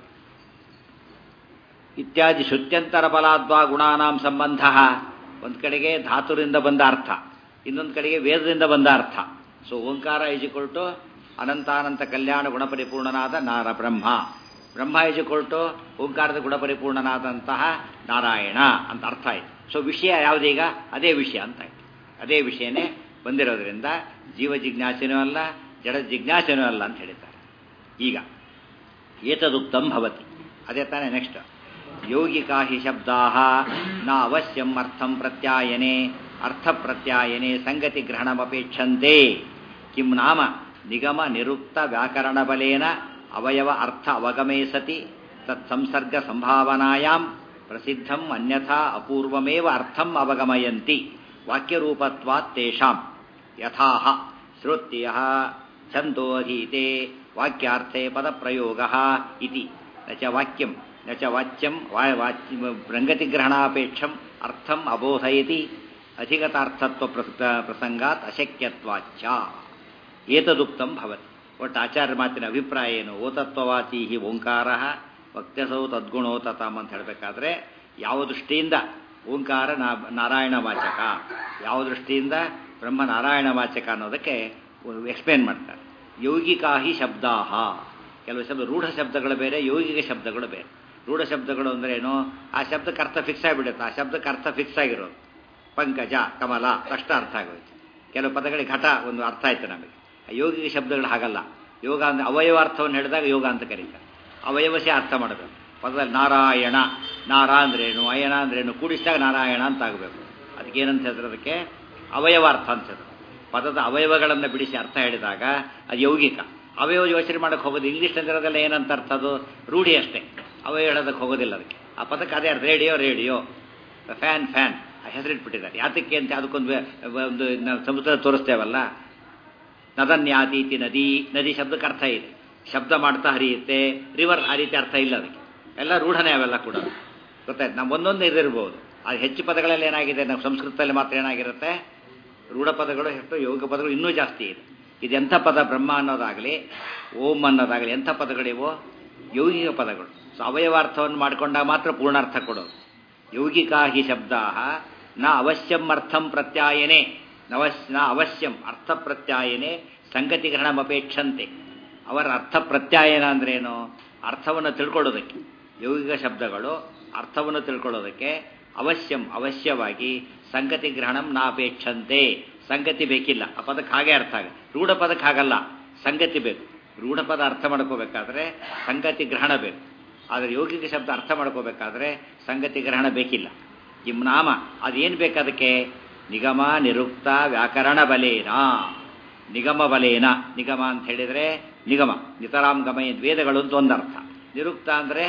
ಇತ್ಯಾದಿ ಶುತ್ಯಂತರ ಬಲಾದ್ವಾ ಗುಣಾನಾಂ ಸಂಬಂಧ ಒಂದು ಕಡೆಗೆ ಧಾತುರಿಂದ ಬಂದ ಅರ್ಥ ಇನ್ನೊಂದು ಕಡೆಗೆ ವೇದದಿಂದ ಬಂದ ಅರ್ಥ ಸೊ ಓಂಕಾರ ಈಜಿಕೊಳ್ಟು ಅನಂತಾನಂತ ಕಲ್ಯಾಣ ಗುಣಪರಿಪೂರ್ಣನಾದ ನಾರ ಬ್ರಹ್ಮ ಬ್ರಹ್ಮ ಈಜಿಕೊಳ್ಟು ಓಂಕಾರದ ಗುಣಪರಿಪೂರ್ಣನಾದಂತಹ ನಾರಾಯಣ ಅಂತ ಅರ್ಥ ಆಯ್ತು ಸೊ ವಿಷಯ ಯಾವುದೀಗ ಅದೇ ವಿಷಯ ಅಂತ ಆಯ್ತು ಅದೇ ವಿಷಯನೇ ಬಂದಿರೋದ್ರಿಂದ ಜೀವ ಜಿಜ್ಞಾಸೆನೂ ಅಲ್ಲ ಜಡ ಜಿಜ್ಞಾಸೆನೂ ಅಲ್ಲ ಅಂತ ಹೇಳಿದ್ದಾರೆ ಈಗ ಏತದುಕ್ತಂ ಭವತಿ ಅದೇ ತಾನೇ ನೆಕ್ಸ್ಟ್ ಯೌಗಿಕಾ ಹಿ ಶಬ್ದಾ ನ ಅವಶ್ಯಂ ಅರ್ಥಂ ಪ್ರತ್ಯಾಯನೆ ಅರ್ಥ ಪ್ರತ್ಯಾಯನೆ ಸಂಗತಿ ಗ್ರಹಣಮಪೇಕ್ಷಂತೆ ಕಿಂ ನಾಮ ನಿಗಮ ನಿರುಕ್ತ ವ್ಯಾಕರಣ ಬಲೇನ ಅವಯವ ಅರ್ಥ ಅವಗಮೇ ಸತಿ ತತ್ಸಂಸರ್ಗ ಸಂಭಾವನಾಯಾಂ ಪ್ರಸಿದ್ಧಂ ಅನ್ಯಥಾ ಅಪೂರ್ವಮೇವ ಅರ್ಥಂ ಅವಗಮಯಂತಿ ವಾಕ್ಯರೂಪತ್ವಾತ್ ತೇಷಾಂ ಯಥಾಹ ಶ್ರೋತ್ಯ ಛಂದೋಧೀತೆ ವಾಕ್ಯಾರ್ಥೆ ಪದಪ್ರಯೋಗ ಇತಿ ನ ಚ ವಾಕ್ಯಂ ನ ಚ ವಾಚ್ಯಂ ರಂಗತಿಗ್ರಹಣಾಪೇಕ್ಷಂ ಅರ್ಥಂ ಅಬೋಧಯತಿ ಅಧಿಗತಾರ್ಥತ್ವ ಪ್ರಸಂಗಾತ್ ಅಶಕ್ಯತ್ವಾಚ್ಚ ಏತದುಕ್ತಂ ಭವತಿ ಒಟ್ಟು ಆಚಾರ್ಯ ಮಾತಿನ ಅಭಿಪ್ರಾಯ ಏನು ಓತತ್ವವಾಚಿ ಹಿ ಓಂಕಾರ ವಕ್ತಸೌ ತದ್ಗುಣೋ ತತಾಮ್ ಅಂತ ಹೇಳಬೇಕಾದ್ರೆ ಯಾವ ದೃಷ್ಟಿಯಿಂದ ಓಂಕಾರ ನಾರಾಯಣ ವಾಚಕ ಯಾವ ದೃಷ್ಟಿಯಿಂದ ಬ್ರಹ್ಮ ನಾರಾಯಣ ವಾಚಕ ಅನ್ನೋದಕ್ಕೆ ಎಕ್ಸ್ಪ್ಲೇನ್ ಮಾಡ್ತಾರೆ ಯೌಗಿಕಾ ಹಿ ಶಬ್ದಾಹ ಕೆಲವು ಶಬ್ದ ರೂಢ ಶಬ್ದಗಳು ಬೇರೆ ಯೌಗಿಕ ಶಬ್ದಗಳು ಬೇರೆ ರೂಢ ಶಬ್ದಗಳು ಅಂದ್ರೆ ಏನು ಆ ಶಬ್ದಕ್ಕೆ ಅರ್ಥ ಫಿಕ್ಸ್ ಆಗಿಬಿಡುತ್ತೆ ಆ ಶಬ್ದಕ್ಕೆ ಅರ್ಥ ಫಿಕ್ಸ್ ಆಗಿರೋದು ಪಂಕಜ ಕಮಲ ಕಷ್ಟ ಅರ್ಥ ಆಗೋಯ್ತು ಕೆಲವು ಪದಗಳಿಗೆ ಘಟ ಒಂದು ಅರ್ಥ ಆಯ್ತು ನಮಗೆ ಯೋಗಿಕ ಶಬ್ದಗಳು ಹಾಗಲ್ಲ ಯೋಗ ಅಂದರೆ ಅವಯವ ಅರ್ಥವನ್ನು ಹೇಳಿದಾಗ ಯೋಗ ಅಂತ ಕರೀತಾರೆ ಅವಯವಸೇ ಅರ್ಥ ಮಾಡಬೇಕು ಪದದಲ್ಲಿ ನಾರಾಯಣ ನಾರ ಅಂದ್ರೇನು ಅಯನ ಅಂದ್ರೇನು ಕೂಡಿಸಿದಾಗ ನಾರಾಯಣ ಅಂತ ಆಗಬೇಕು ಅದಕ್ಕೆ ಏನಂತ ಹೇಳಿದ್ರೆ ಅದಕ್ಕೆ ಅವಯವ ಅರ್ಥ ಅಂತ ಹೇಳಿದ್ರು ಪದದ ಅವಯವಗಳನ್ನು ಬಿಡಿಸಿ ಅರ್ಥ ಹೇಳಿದಾಗ ಅದು ಯೌಗಿಕ ಅವಯವ ಯೋಚನೆ ಮಾಡೋಕ್ಕೆ ಹೋಗೋದು ಇಂಗ್ಲೀಷ್ ಅಂದಿರೋದೆಲ್ಲ ಏನಂತ ಅರ್ಥ ಅದು ರೂಢಿ ಅಷ್ಟೇ ಅವಯವ ಹೇಳೋದಕ್ಕೆ ಹೋಗೋದಿಲ್ಲ ಅದಕ್ಕೆ ಆ ಪದಕ್ಕೆ ಅದೇ ಅರ್ಥ ರೇಡಿಯೋ ರೇಡಿಯೋ ಫ್ಯಾನ್ ಫ್ಯಾನ್ ಹೆಸರಿಟ್ಬಿಟ್ಟಿದ್ದಾರೆ ಯಾತಕ್ಕೆ ಅಂತ ಅದಕ್ಕೊಂದು ಒಂದು ಸಮುದ್ರ ತೋರಿಸ್ತೇವಲ್ಲ ನದನ್ಯಾತೀತಿ ನದಿ ನದಿ ಶಬ್ದಕ್ಕೆ ಅರ್ಥ ಇದೆ ಶಬ್ದ ಮಾಡ್ತಾ ಹರಿಯುತ್ತೆ ರಿವರ್ ಆ ರೀತಿ ಅರ್ಥ ಇಲ್ಲ ಅದಕ್ಕೆ ಎಲ್ಲ ರೂಢನೇ ಅವೆಲ್ಲ ಕೂಡ ಗೊತ್ತಾಯ್ತು ನಾವು ಒಂದೊಂದು ಇದಿರ್ಬೋದು ಅದು ಹೆಚ್ಚು ಪದಗಳಲ್ಲಿ ಏನಾಗಿದೆ ನಾವು ಸಂಸ್ಕೃತದಲ್ಲಿ ಮಾತ್ರ ಏನಾಗಿರುತ್ತೆ ರೂಢ ಪದಗಳು ಎಷ್ಟು ಯೋಗ ಪದಗಳು ಇನ್ನೂ ಜಾಸ್ತಿ ಇದೆ ಇದೆಂಥ ಪದ ಬ್ರಹ್ಮ ಅನ್ನೋದಾಗಲಿ ಓಂ ಅನ್ನೋದಾಗಲಿ ಎಂಥ ಪದಗಳಿವೋ ಯೌಗಿಕ ಪದಗಳು ಸೊ ಅವಯವಾರ್ಥವನ್ನು ಮಾಡಿಕೊಂಡಾಗ ಮಾತ್ರ ಪೂರ್ಣಾರ್ಥ ಕೊಡೋದು ಯೌಗಿಕಾ ಹಿ ಶಬ್ದಾ ನ ಅವಶ್ಯಂ ಅರ್ಥಂ ಪ್ರತ್ಯಾಯನೆ ನವಶ್ ನ ಅವಶ್ಯಂ ಅರ್ಥ ಪ್ರತ್ಯಾಯನೆ ಸಂಗತಿಗ್ರಹಣಮಪೇಕ್ಷಂತೆ ಅವರ ಅರ್ಥ ಪ್ರತ್ಯಾಯನ ಅಂದ್ರೇನು ಅರ್ಥವನ್ನು ತಿಳ್ಕೊಳ್ಳೋದಕ್ಕೆ ಯೌಗಿಕ ಶಬ್ದಗಳು ಅರ್ಥವನ್ನು ತಿಳ್ಕೊಳ್ಳೋದಕ್ಕೆ ಅವಶ್ಯಂ ಅವಶ್ಯವಾಗಿ ಸಂಗತಿ ಗ್ರಹಣಂ ನಾಪೇಕ್ಷಂತೆ ಸಂಗತಿ ಬೇಕಿಲ್ಲ ಆ ಪದಕ್ಕೆ ಹಾಗೆ ಅರ್ಥ ಆಗ ರೂಢ ಪದಕ್ಕೆ ಹಾಗಲ್ಲ ಸಂಗತಿ ಬೇಕು ರೂಢ ಪದ ಅರ್ಥ ಮಾಡ್ಕೋಬೇಕಾದ್ರೆ ಸಂಗತಿ ಗ್ರಹಣ ಬೇಕು ಆದರೆ ಯೌಗಿಕ ಶಬ್ದ ಅರ್ಥ ಮಾಡ್ಕೋಬೇಕಾದ್ರೆ ಸಂಗತಿ ಗ್ರಹಣ ಬೇಕಿಲ್ಲ ಇಮ್ ನಾಮ ಅದೇನು ಬೇಕದಕ್ಕೆ ನಿಗಮ ನಿರುಕ್ತ ವ್ಯಾಕರಣ ಬಲೇನ ನಿಗಮ ಬಲೇನ ನಿಗಮ ಅಂತ ಹೇಳಿದರೆ ನಿಗಮ ನಿತರಾಮ್ ಗಮಯ ವೇದಗಳು ಅಂತ ಒಂದರ್ಥ ನಿರುಕ್ತ ಅಂದರೆ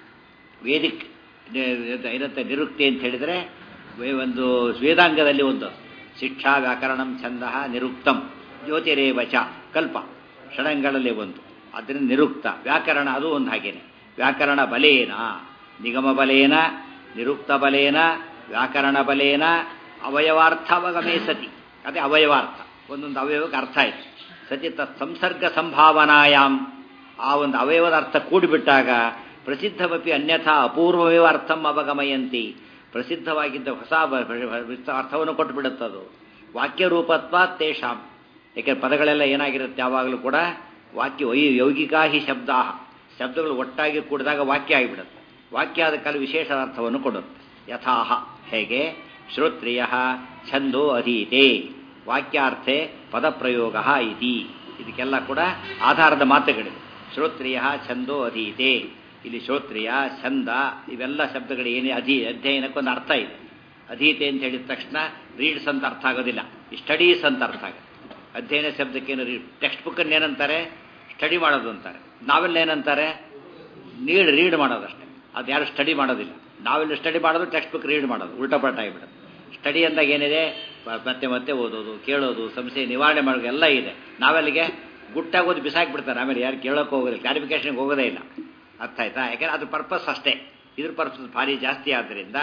ವೇದಿಕ್ ಇರುತ್ತೆ ನಿರುಕ್ತಿ ಅಂತ ಹೇಳಿದರೆ ಒಂದು ವೇದಾಂಗದಲ್ಲಿ ಒಂದು ಶಿಕ್ಷಾ ವ್ಯಾಕರಣಂ ಛಂದ ನಿರುಕ್ತಂ ಜ್ಯೋತಿರೇವಚ ಕಲ್ಪ ಷಡಂಗಳಲ್ಲಿ ಒಂದು ಅದರಿಂದ ನಿರುಕ್ತ ವ್ಯಾಕರಣ ಅದು ಒಂದು ಹಾಗೇನೆ ವ್ಯಾಕರಣ ಬಲೇನ ನಿಗಮ ಬಲೇನ ನಿರುಕ್ತ ಬಲೇನ ವ್ಯಾಕರಣ ಬಲೇನ ಅವಯವಾರ್ಥವಗಮೇ ಸತಿ ಅದೇ ಅವಯವಾರ್ಥ ಒಂದೊಂದು ಅವಯವಕ್ಕೆ ಅರ್ಥ ಇದೆ ಸತಿ ತತ್ ಸಂಸರ್ಗ ಸಂಭಾವನಾಯಾಮ್ ಆ ಒಂದು ಅವಯವದ ಅರ್ಥ ಕೂಡಿಬಿಟ್ಟಾಗ ಪ್ರಸಿದ್ಧಮಪಿ ಅನ್ಯಥಾ ಅಪೂರ್ವಮೇವ ಅರ್ಥಂ ಅವಗಮಯಂತಿ ಪ್ರಸಿದ್ಧವಾಗಿದ್ದ ಹೊಸ ಅರ್ಥವನ್ನು ಕೊಟ್ಟು ಬಿಡುತ್ತದು ವಾಕ್ಯ ರೂಪತ್ವ ತೇಷಾಂ ಯಾಕೆಂದ್ರೆ ಪದಗಳೆಲ್ಲ ಏನಾಗಿರುತ್ತೆ ಯಾವಾಗಲೂ ಕೂಡ ವಾಕ್ಯ ವೈ ಯೌಗಿಕಾ ಹಿ ಶಬ್ದ ಶಬ್ದಗಳು ಒಟ್ಟಾಗಿ ಕೂಡಿದಾಗ ವಾಕ್ಯ ಆಗಿಬಿಡುತ್ತೆ ವಾಕ್ಯ ಆದ ಕಾಲ ವಿಶೇಷ ಅರ್ಥವನ್ನು ಕೊಡುತ್ತೆ ಯಥಾಹ ಹೇಗೆ ಶ್ರೋತ್ರಿಯ ಛಂದೋ ಅಧೀತೆ ವಾಕ್ಯಾರ್ಥೆ ಪದಪ್ರಯೋಗ ಇತಿ ಇದಕ್ಕೆಲ್ಲ ಕೂಡ ಆಧಾರದ ಮಾತುಗಳಿವೆ ಶ್ರೋತ್ರಿಯ ಛಂದೋ ಅಧೀತೆ ಇಲ್ಲಿ ಶ್ರೋತ್ರಿಯ ಛಂದ ಇವೆಲ್ಲ ಶಬ್ದಗಳು ಏನೇ ಅಧೀ ಅಧ್ಯಯನಕ್ಕೊಂದು ಅರ್ಥ ಇದೆ ಅಧೀತೆ ಅಂತ ಹೇಳಿದ ತಕ್ಷಣ ರೀಡ್ಸ್ ಅಂತ ಅರ್ಥ ಆಗೋದಿಲ್ಲ ಸ್ಟಡೀಸ್ ಅಂತ ಅರ್ಥ ಆಗುತ್ತೆ ಅಧ್ಯಯನ ಶಬ್ದಕ್ಕೇನು ಟೆಕ್ಸ್ಟ್ ಬುಕ್ಕನ್ನು ಏನಂತಾರೆ ಸ್ಟಡಿ ಮಾಡೋದು ಅಂತಾರೆ ನಾವೆಲ್ಲ ಏನಂತಾರೆ ನೀಡ್ ರೀಡ್ ಮಾಡೋದಷ್ಟೇ ಅದು ಯಾರು ಸ್ಟಡಿ ಮಾಡೋದಿಲ್ಲ ನಾವೆಲ್ಲ ಸ್ಟಡಿ ಮಾಡೋದು ಟೆಕ್ಸ್ಟ್ ಬುಕ್ ರೀಡ್ ಮಾಡೋದು ಉಲ್ಟಪಲ್ಟ ಆಗಿಬಿಡೋದು ಸ್ಟಡಿ ಅಂದಾಗ ಏನಿದೆ ಮತ್ತೆ ಮತ್ತೆ ಓದೋದು ಕೇಳೋದು ಸಮಸ್ಯೆ ನಿವಾರಣೆ ಮಾಡೋದು ಎಲ್ಲ ಇದೆ ನಾವೆಲ್ಲಿಗೆ ಗುಟ್ಟಾಗೋದು ಬಿಸಾಕ್ಬಿಡ್ತಾರೆ ಆಮೇಲೆ ಯಾರು ಕೇಳೋಕೆ ಹೋಗೋದಿಲ್ಲ ಕ್ಲಾರಿಫಿಕೇಶನ್ಗೆ ಹೋಗೋದೇ ಇಲ್ಲ ಅರ್ಥ ಆಯ್ತಾ ಯಾಕಂದ್ರೆ ಅದ್ರ ಪರ್ಪಸ್ ಅಷ್ಟೇ ಇದ್ರ ಪರ್ಪಸ್ ಭಾರಿ ಜಾಸ್ತಿ ಆದ್ದರಿಂದ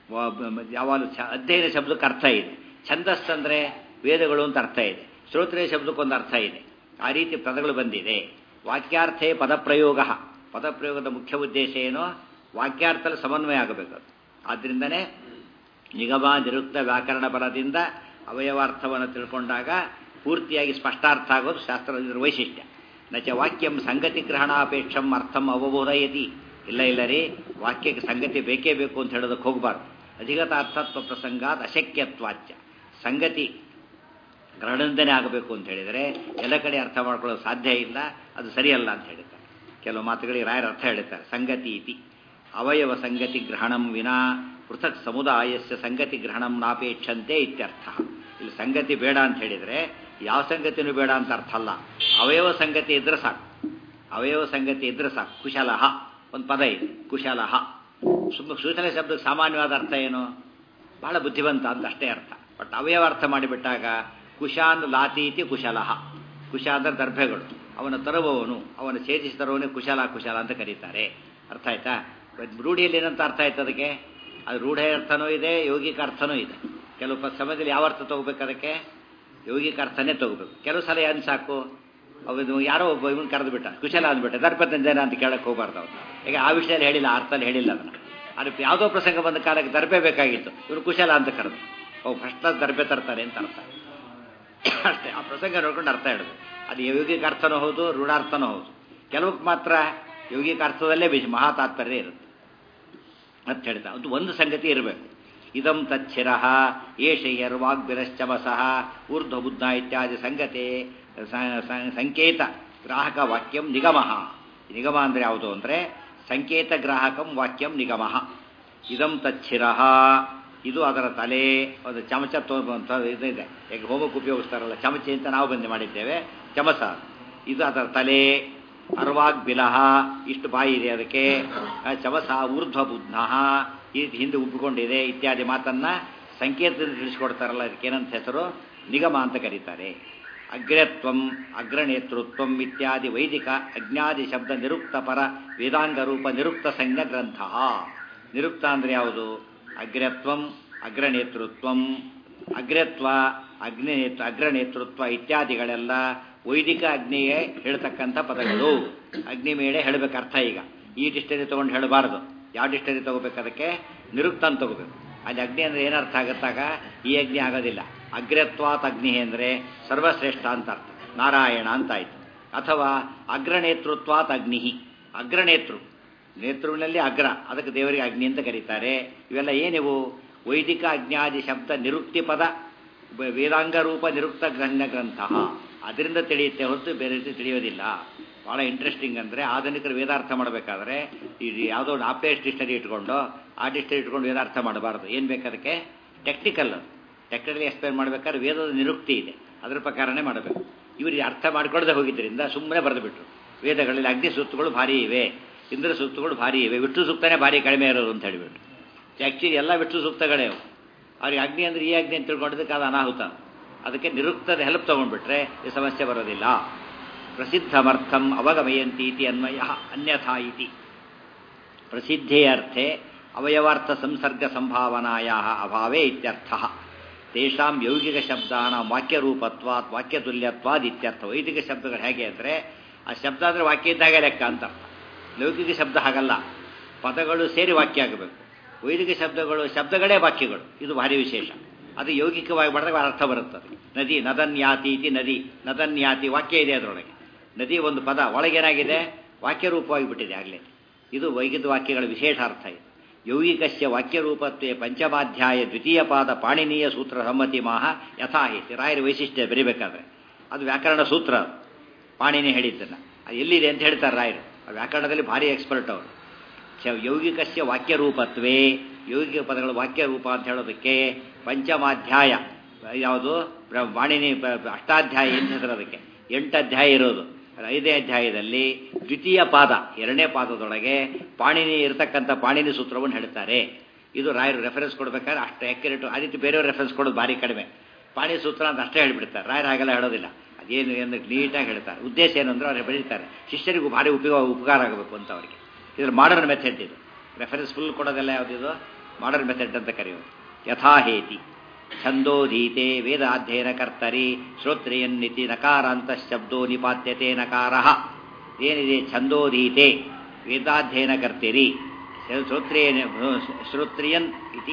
ಯಾವಾಗ ಅಧ್ಯಯನ ಶಬ್ದಕ್ಕೆ ಅರ್ಥ ಇದೆ ಛಂದಸ್ ಅಂದರೆ ವೇದಗಳು ಅಂತ ಅರ್ಥ ಇದೆ ಶ್ರೋತ್ರಿಯ ಶಬ್ದಕ್ಕೊಂದು ಅರ್ಥ ಇದೆ ಆ ರೀತಿ ಪದಗಳು ಬಂದಿದೆ ವಾಕ್ಯಾರ್ಥೇ ಪದಪ್ರಯೋಗ ಪದಪ್ರಯೋಗದ ಮುಖ್ಯ ಉದ್ದೇಶ ಏನು ವಾಕ್ಯಾರ್ಥದಲ್ಲಿ ಸಮನ್ವಯ ಆಗಬೇಕು ಆದ್ದರಿಂದನೇ ನಿಗಮ ನಿರುಕ್ತ ವ್ಯಾಕರಣ ಬಲದಿಂದ ಅವಯವಾರ್ಥವನ್ನು ತಿಳ್ಕೊಂಡಾಗ ಪೂರ್ತಿಯಾಗಿ ಸ್ಪಷ್ಟಾರ್ಥ ಆಗೋದು ಶಾಸ್ತ್ರದ ವೈಶಿಷ್ಟ್ಯ ನಚ ವಾಕ್ಯಂ ಸಂಗತಿ ಗ್ರಹಣಾಪೇಕ್ಷಂ ಅರ್ಥಂ ಅವಬೋಧಯತಿ ಇಲ್ಲ ಇಲ್ಲ ರೀ ವಾಕ್ಯಕ್ಕೆ ಸಂಗತಿ ಬೇಕೇ ಬೇಕು ಅಂತ ಹೇಳೋದಕ್ಕೆ ಹೋಗಬಾರ್ದು ಅಧಿಗತ ಅರ್ಥತ್ವ ಪ್ರಸಂಗಾತ್ ಅಶಕ್ಯತ್ವಾಚ್ಯ ಸಂಗತಿ ಗ್ರಹಣದಿಂದನೇ ಆಗಬೇಕು ಅಂತ ಹೇಳಿದರೆ ಎಲ್ಲ ಕಡೆ ಅರ್ಥ ಮಾಡ್ಕೊಳ್ಳೋದು ಸಾಧ್ಯ ಇಲ್ಲ ಅದು ಸರಿಯಲ್ಲ ಅಂತ ಹೇಳ್ತಾರೆ ಕೆಲವು ಮಾತುಗಳಿಗೆ ರಾಯರ ಅರ್ಥ ಹೇಳ್ತಾರೆ ಸಂಗತಿ ಇತಿ ಅವಯವ ಸಂಗತಿ ಗ್ರಹಣಂ ವಿನಾ ಪೃಥಕ್ ಸಮುದಾಯಸ್ಯ ಸಂಗತಿ ಗ್ರಹಣಂ ನಾಪೇಕ್ಷಂತೆ ಇತ್ಯರ್ಥ ಇಲ್ಲಿ ಸಂಗತಿ ಬೇಡ ಅಂತ ಹೇಳಿದರೆ ಯಾವ ಸಂಗತಿನೂ ಬೇಡ ಅಂತ ಅರ್ಥ ಅಲ್ಲ ಅವಯವ ಸಂಗತಿ ಇದ್ರೆ ಸಾಕು ಅವಯವ ಸಂಗತಿ ಇದ್ರೆ ಸಾಕು ಕುಶಲಹ ಒಂದು ಪದ ಇದೆ ಕುಶಲಹ ಸುಮ್ಮ ಸೂಚನ ಶಬ್ದಕ್ಕೆ ಸಾಮಾನ್ಯವಾದ ಅರ್ಥ ಏನು ಬಹಳ ಬುದ್ಧಿವಂತ ಅಂತ ಅಷ್ಟೇ ಅರ್ಥ ಬಟ್ ಅವಯವ ಅರ್ಥ ಮಾಡಿಬಿಟ್ಟಾಗ ಕುಶಾನ್ ಲಾತೀತಿ ಕುಶಲಹ ಕುಶ ಅಂದ್ರೆ ದರ್ಭೆಗಳು ಅವನ ತರುವವನು ಅವನ ಛೇದಿಸಿ ತರುವವನೇ ಕುಶಲ ಕುಶಲ ಅಂತ ಕರೀತಾರೆ ಅರ್ಥ ಆಯ್ತಾ ರೂಢಿಯಲ್ಲಿ ಏನಂತ ಅರ್ಥ ಆಯ್ತು ಅದಕ್ಕೆ ಅದು ರೂಢ ಅರ್ಥನೂ ಇದೆ ಯೌಗಿಕ ಅರ್ಥನೂ ಇದೆ ಕೆಲವು ಸಮಯದಲ್ಲಿ ಯಾವ ಅರ್ಥ ತಗೋಬೇಕು ಅದಕ್ಕೆ ಯೌಗಿಕ ಅರ್ಥನೇ ತಗೋಬೇಕು ಕೆಲವು ಸಲ ಏನು ಸಾಕು ಅವನು ಯಾರೋ ಒಬ್ಬ ಇವನು ಕರೆದು ಬಿಟ್ಟ ಕುಶಲ ಅಂದ್ಬಿಟ್ಟ ದರ್ಪತನ ಜನ ಅಂತ ಕೇಳಕ್ಕೆ ಹೋಗ್ಬಾರ್ದು ಅವನು ಈಗ ಆ ವಿಷಯದಲ್ಲಿ ಹೇಳಿಲ್ಲ ಅರ್ಥದಲ್ಲಿ ಹೇಳಿಲ್ಲ ಅದನ್ನು ಅದು ಯಾವುದೋ ಪ್ರಸಂಗ ಬಂದ ಕಾಲಕ್ಕೆ ದರ್ಬೆ ಬೇಕಾಗಿತ್ತು ಇವನು ಕುಶಲ ಅಂತ ಕರೆದು ಅವು ಫಸ್ಟ್ ದರ್ಬೆ ತರ್ತಾರೆ ಅಂತ ಅರ್ಥ ಅಷ್ಟೇ ಆ ಪ್ರಸಂಗ ನೋಡ್ಕೊಂಡು ಅರ್ಥ ಹೇಳೋದು ಅದು ಯೌಗಿಕ ಅರ್ಥನೂ ಹೌದು ರೂಢಾರ್ಥನೂ ಹೌದು ಕೆಲವಕ್ಕೆ ಮಾತ್ರ ಯೌಗಿಕ ಅರ್ಥದಲ್ಲೇ ಬಿಸಿ ಮಹಾ ತಾತ್ಪರ್ಯ ಇರುತ್ತೆ ಅಂತ ಹೇಳ್ತಾ ಅದು ಒಂದು ಸಂಗತಿ ಇರಬೇಕು ಇದಂ ತಚ್ಚಿರ ಏಷಯ್ಯರ್ವಾಗ್ಬಿರಶ್ಚಮಸಃ ಊರ್ಧ್ವ ಬುದ್ಧ ಇತ್ಯಾದಿ ಸಂಗತೆ ಸಂಕೇತ ಗ್ರಾಹಕ ವಾಕ್ಯಂ ನಿಗಮ ನಿಗಮ ಅಂದರೆ ಯಾವುದು ಅಂದರೆ ಸಂಕೇತ ಗ್ರಾಹಕಂ ವಾಕ್ಯಂ ನಿಗಮ ಇದಂ ತಚ್ಚಿರ ಇದು ಅದರ ತಲೆ ಒಂದು ಚಮಚ ತೋರುವಂಥ ಇದಿದೆ ಈಗ ಹೋಮಕ್ಕೆ ಉಪಯೋಗಿಸ್ತಾರಲ್ಲ ಚಮಚೆ ಅಂತ ನಾವು ಬಂದು ಮಾಡಿದ್ದೇವೆ ಚಮಸ ಇದು ಅದರ ತಲೆ ಅರ್ವಾಗ್ ಬಿಲಹ ಇಷ್ಟು ಬಾಯಿ ಇದೆ ಅದಕ್ಕೆ ಚಮಸ ಊರ್ಧ್ವ ಬುದ್ಧ ಈ ಹಿಂದೆ ಉಬ್ಬಿಕೊಂಡಿದೆ ಇತ್ಯಾದಿ ಮಾತನ್ನ ಸಂಕೇತದಲ್ಲಿ ತಿಳಿಸ್ಕೊಡ್ತಾರಲ್ಲ ಅದಕ್ಕೇನಂತ ಹೆಸರು ನಿಗಮ ಅಂತ ಕರೀತಾರೆ ಅಗ್ರತ್ವಂ ಅಗ್ರನೇತೃತ್ವಂ ಇತ್ಯಾದಿ ವೈದಿಕ ಅಜ್ಞಾದಿ ಶಬ್ದ ನಿರುಕ್ತ ಪರ ವೇದಾಂಗ ರೂಪ ನಿರುಕ್ತ ಸಂಜ್ಞ ಗ್ರಂಥ ನಿರುಕ್ತ ಅಂದರೆ ಯಾವುದು ಅಗ್ರತ್ವಂ ಅಗ್ರನೇತೃತ್ವಂ ಅಗ್ರತ್ವ ಅಗ್ನಿನೇತೃ ಅಗ್ರನೇತೃತ್ವ ಇತ್ಯಾದಿಗಳೆಲ್ಲ ವೈದಿಕ ಅಗ್ನಿಗೆ ಹೇಳ್ತಕ್ಕಂಥ ಪದಗಳು ಅಗ್ನಿ ಮೇಲೆ ಹೇಳಬೇಕು ಅರ್ಥ ಈಗ ಈ ಡಿಕ್ಷನರಿ ತೊಗೊಂಡು ಹೇಳಬಾರ್ದು ಯಾವ ಡಿಕ್ಷನರಿ ತಗೋಬೇಕು ಅದಕ್ಕೆ ನಿರುಕ್ತ ಅಂತ ತಗೋಬೇಕು ಅಲ್ಲಿ ಅಗ್ನಿ ಅಂದರೆ ಏನರ್ಥ ಆಗುತ್ತಾಗ ಈ ಅಗ್ನಿ ಆಗೋದಿಲ್ಲ ಅಗ್ರತ್ವಾತ್ ಅಗ್ನಿ ಅಂದರೆ ಸರ್ವಶ್ರೇಷ್ಠ ಅಂತ ಅರ್ಥ ನಾರಾಯಣ ಅಂತ ಆಯ್ತು ಅಥವಾ ಅಗ್ರನೇತೃತ್ವಾತ್ ಅಗ್ನಿ ಅಗ್ರನೇತೃ ನೇತೃವಿನಲ್ಲಿ ಅಗ್ರ ಅದಕ್ಕೆ ದೇವರಿಗೆ ಅಗ್ನಿ ಅಂತ ಕರೀತಾರೆ ಇವೆಲ್ಲ ಏನಿವು ವೈದಿಕ ಅಜ್ಞಾದಿ ಶಬ್ದ ನಿರುಕ್ತಿ ಪದ ವೇದಾಂಗ ರೂಪ ನಿರುಕ್ತ ಗ್ರಹಣ ಗ್ರಂಥ ಅದರಿಂದ ತಿಳಿಯುತ್ತೆ ಹೊರತು ಬೇರೆ ರೀತಿ ತಿಳಿಯೋದಿಲ್ಲ ಭಾಳ ಇಂಟ್ರೆಸ್ಟಿಂಗ್ ಅಂದರೆ ಆಧುನಿಕರು ವೇದಾರ್ಥ ಮಾಡಬೇಕಾದ್ರೆ ಇದು ಯಾವುದೋ ಒಂದು ಆಪ್ಟೇಸ್ ಡಿಕ್ಷನರಿ ಇಟ್ಕೊಂಡು ಆ ಡಿಕ್ಷನರಿ ಇಟ್ಕೊಂಡು ವೇದಾರ್ಥ ಮಾಡಬಾರ್ದು ಏನು ಬೇಕಾದಕ್ಕೆ ಟೆಕ್ನಿಕಲ್ ಟೆಕ್ನಿಕಲಿ ಎಕ್ಸ್ಪ್ಲೇನ್ ಮಾಡಬೇಕಾದ್ರೆ ವೇದದ ನಿರುಕ್ತಿ ಇದೆ ಅದರ ಪ್ರಕಾರನೇ ಮಾಡಬೇಕು ಇವರಿಗೆ ಅರ್ಥ ಮಾಡ್ಕೊಳ್ಳದೆ ಹೋಗಿದ್ದರಿಂದ ಸುಮ್ಮನೆ ಬರೆದುಬಿಟ್ರು ವೇದಗಳಲ್ಲಿ ಅಗ್ನಿ ಸೂಕ್ತಗಳು ಭಾರಿ ಇವೆ ಇಂದ್ರ ಸೂಕ್ತಗಳು ಭಾರಿ ಇವೆ ವಿಷ್ಣು ಸೂಕ್ತನೇ ಭಾರಿ ಕಡಿಮೆ ಇರೋದು ಅಂತ ಹೇಳಿಬಿಟ್ಟು ಆ್ಯಕ್ಚುಲಿ ಎಲ್ಲ ವಿಷ್ಣು ಸೂಕ್ತಗಳೇ ಅವು ಅವ್ರಿಗೆ ಅಗ್ನಿ ಅಂದರೆ ಈ ಅಗ್ನಿ ಅಂತ ತಿಳ್ಕೊಂಡಿದ್ದಕ್ಕೆ ಅದು ಅನಾಹುತ ಅದಕ್ಕೆ ನಿರುಕ್ತದ ಹೆಲ್ಪ್ ತೊಗೊಂಡ್ಬಿಟ್ರೆ ಈ ಸಮಸ್ಯೆ ಬರೋದಿಲ್ಲ ಪ್ರಸಿದ್ಧಮರ್ಥಂ ಅವಗಮಯಂತಿ ಇತಿ ಅನ್ವಯ ಅನ್ಯಥಾ ಇತಿ ಪ್ರಸಿದ್ಧೇ ಅರ್ಥೆ ಅವಯವಾರ್ಥ ಸಂಸರ್ಗ ಸಂಭಾವನಾಯ ಅಭಾವೇ ಇತ್ಯರ್ಥ ತೇಷಾಂ ಯೌಗಿಕ ಶಬ್ದಾನ ವಾಕ್ಯರೂಪತ್ವಾತ್ ವಾಕ್ಯತುಲ್ಯತ್ವಾದ್ ಇತ್ಯರ್ಥ ವೈದಿಕ ಶಬ್ದಗಳು ಹೇಗೆ ಅಂದರೆ ಆ ಶಬ್ದ ಅಂದರೆ ವಾಕ್ಯ ಇದ್ದಾಗೆ ಲೆಕ್ಕ ಅಂತ ಅರ್ಥ ಲೌಕಿಕ ಶಬ್ದ ಹಾಗಲ್ಲ ಪದಗಳು ಸೇರಿ ವಾಕ್ಯ ಆಗಬೇಕು ವೈದಿಕ ಶಬ್ದಗಳು ಶಬ್ದಗಳೇ ವಾಕ್ಯಗಳು ಇದು ಭಾರಿ ವಿಶೇಷ ಅದು ಯೌಗಿಕವಾಗಿ ಮಾಡಿದಾಗ ಅರ್ಥ ಬರುತ್ತದೆ ನದಿ ನದನ್ಯಾತಿ ಇತಿ ನದಿ ನದನ್ಯಾತಿ ವಾಕ್ಯ ಇದೆ ಅದರೊಳಗೆ ನದಿ ಒಂದು ಪದ ಒಳಗೇನಾಗಿದೆ ವಾಕ್ಯ ರೂಪವಾಗಿ ಬಿಟ್ಟಿದೆ ಆಗಲೇ ಇದು ವೈಗಿಕ ವಾಕ್ಯಗಳ ವಿಶೇಷ ಅರ್ಥ ಇದೆ ಯೌಗಿಕಸ್ಯ ವಾಕ್ಯರೂಪತ್ವೇ ಪಂಚಮಾಧ್ಯಾಯ ದ್ವಿತೀಯ ಪಾದ ಪಾಣಿನೀಯ ಸೂತ್ರ ಸಮ್ಮತಿ ಮಾಹ ಯಥಾಹಿತಿ ರಾಯರ ವೈಶಿಷ್ಟ್ಯ ಬರಿಬೇಕಾದ್ರೆ ಅದು ವ್ಯಾಕರಣ ಸೂತ್ರ ಅದು. ಪಾಣಿನಿ ಹೇಳಿದ್ದನ್ನು ಅದು ಎಲ್ಲಿದೆ ಅಂತ ಹೇಳ್ತಾರೆ ರಾಯರು ಆ ವ್ಯಾಕರಣದಲ್ಲಿ ಭಾರಿ ಎಕ್ಸ್ಪರ್ಟ್ ಅವರು ಚ ಯೌಗಿಕಸ್ಯ ವಾಕ್ಯರೂಪತ್ವೇ ಯೌಗಿಕ ಪದಗಳ ವಾಕ್ಯ ರೂಪ ಅಂತ ಹೇಳೋದಕ್ಕೆ ಪಂಚಮಾಧ್ಯಾಯ ಯಾವುದು ಬ್ರ- ವಾಣಿನಿ ಪ- ಪ- ಅಷ್ಟಾಧ್ಯಾಯ ಎಂತ ಹೆಸರು ಅದಕ್ಕೆ ಎಂಟು ಅಧ್ಯಾಯ ಇರೋದು ಐದನೇ ಅಧ್ಯಾಯದಲ್ಲಿ ದ್ವಿತೀಯ ಪಾದ ಎರಡನೇ ಪಾದದೊಳಗೆ ಪಾಣಿನಿ ಇರತಕ್ಕಂಥ ಪಾಣಿನಿ ಸೂತ್ರವನ್ನು ಹೇಳ್ತಾರೆ ಇದು ರಾಯರು ರೆಫರೆನ್ಸ್ ಕೊಡ್ಬೇಕಾದ್ರೆ ಅಷ್ಟು ಆ್ಯಕ್ಯುರೇಟ್ ಆ ರೀತಿ ಬೇರೆಯವ್ರು ರೆಫರೆನ್ಸ್ ಕೊಡೋದು ಭಾರಿ ಕಡಿಮೆ ಪಾಣಿ ಸೂತ್ರ ಅಂತ ಅಷ್ಟೇ ಹೇಳಿಬಿಡ್ತಾರೆ ರಾಯರು ಹಾಗೆಲ್ಲ ಹೇಳೋದಿಲ್ಲ ಅದೇನು ಎಂದು ನೀಟಾಗಿ ಹೇಳ್ತಾರೆ ಉದ್ದೇಶ ಏನು ಅಂದರೆ ಅವ್ರಿಗೆ ಬರೀತಾರೆ ಶಿಷ್ಯರಿಗೂ ಭಾರಿ ಉಪಯೋಗ ಉಪಕಾರ ಆಗಬೇಕು ಅಂತ ಅವರಿಗೆ ಇದ್ರ ಮಾಡರ್ನ್ ಮೆಥಡ್ ಇದು ರೆಫರೆನ್ಸ್ ಫುಲ್ ಕೊಡೋದೆಲ್ಲ ಯಾವುದಿದು ಮಾಡರ್ನ್ ಮೆಥಡ್ ಅಂತ ಕರೆಯೋದು ಯಥಾಹೇತಿ ಛಂದೋಧೀತೆ ವೇದಾಧ್ಯಯನ ಕರ್ತರಿ ಶ್ರೋತ್ರಿಯನ್ನಿತಿ ನಕಾರಾಂತ ಶಬ್ದೋ ನಿಪಾತ್ಯತೆ ನಕಾರ ಏನಿದೆ ಛಂದೋಧೀತೆ ವೇದಾಧ್ಯಯನ ಕರ್ತಿರಿ ಶ್ರೋತ್ರಿಯನ್ ಶ್ರೋತ್ರಿಯನ್ ಇತಿ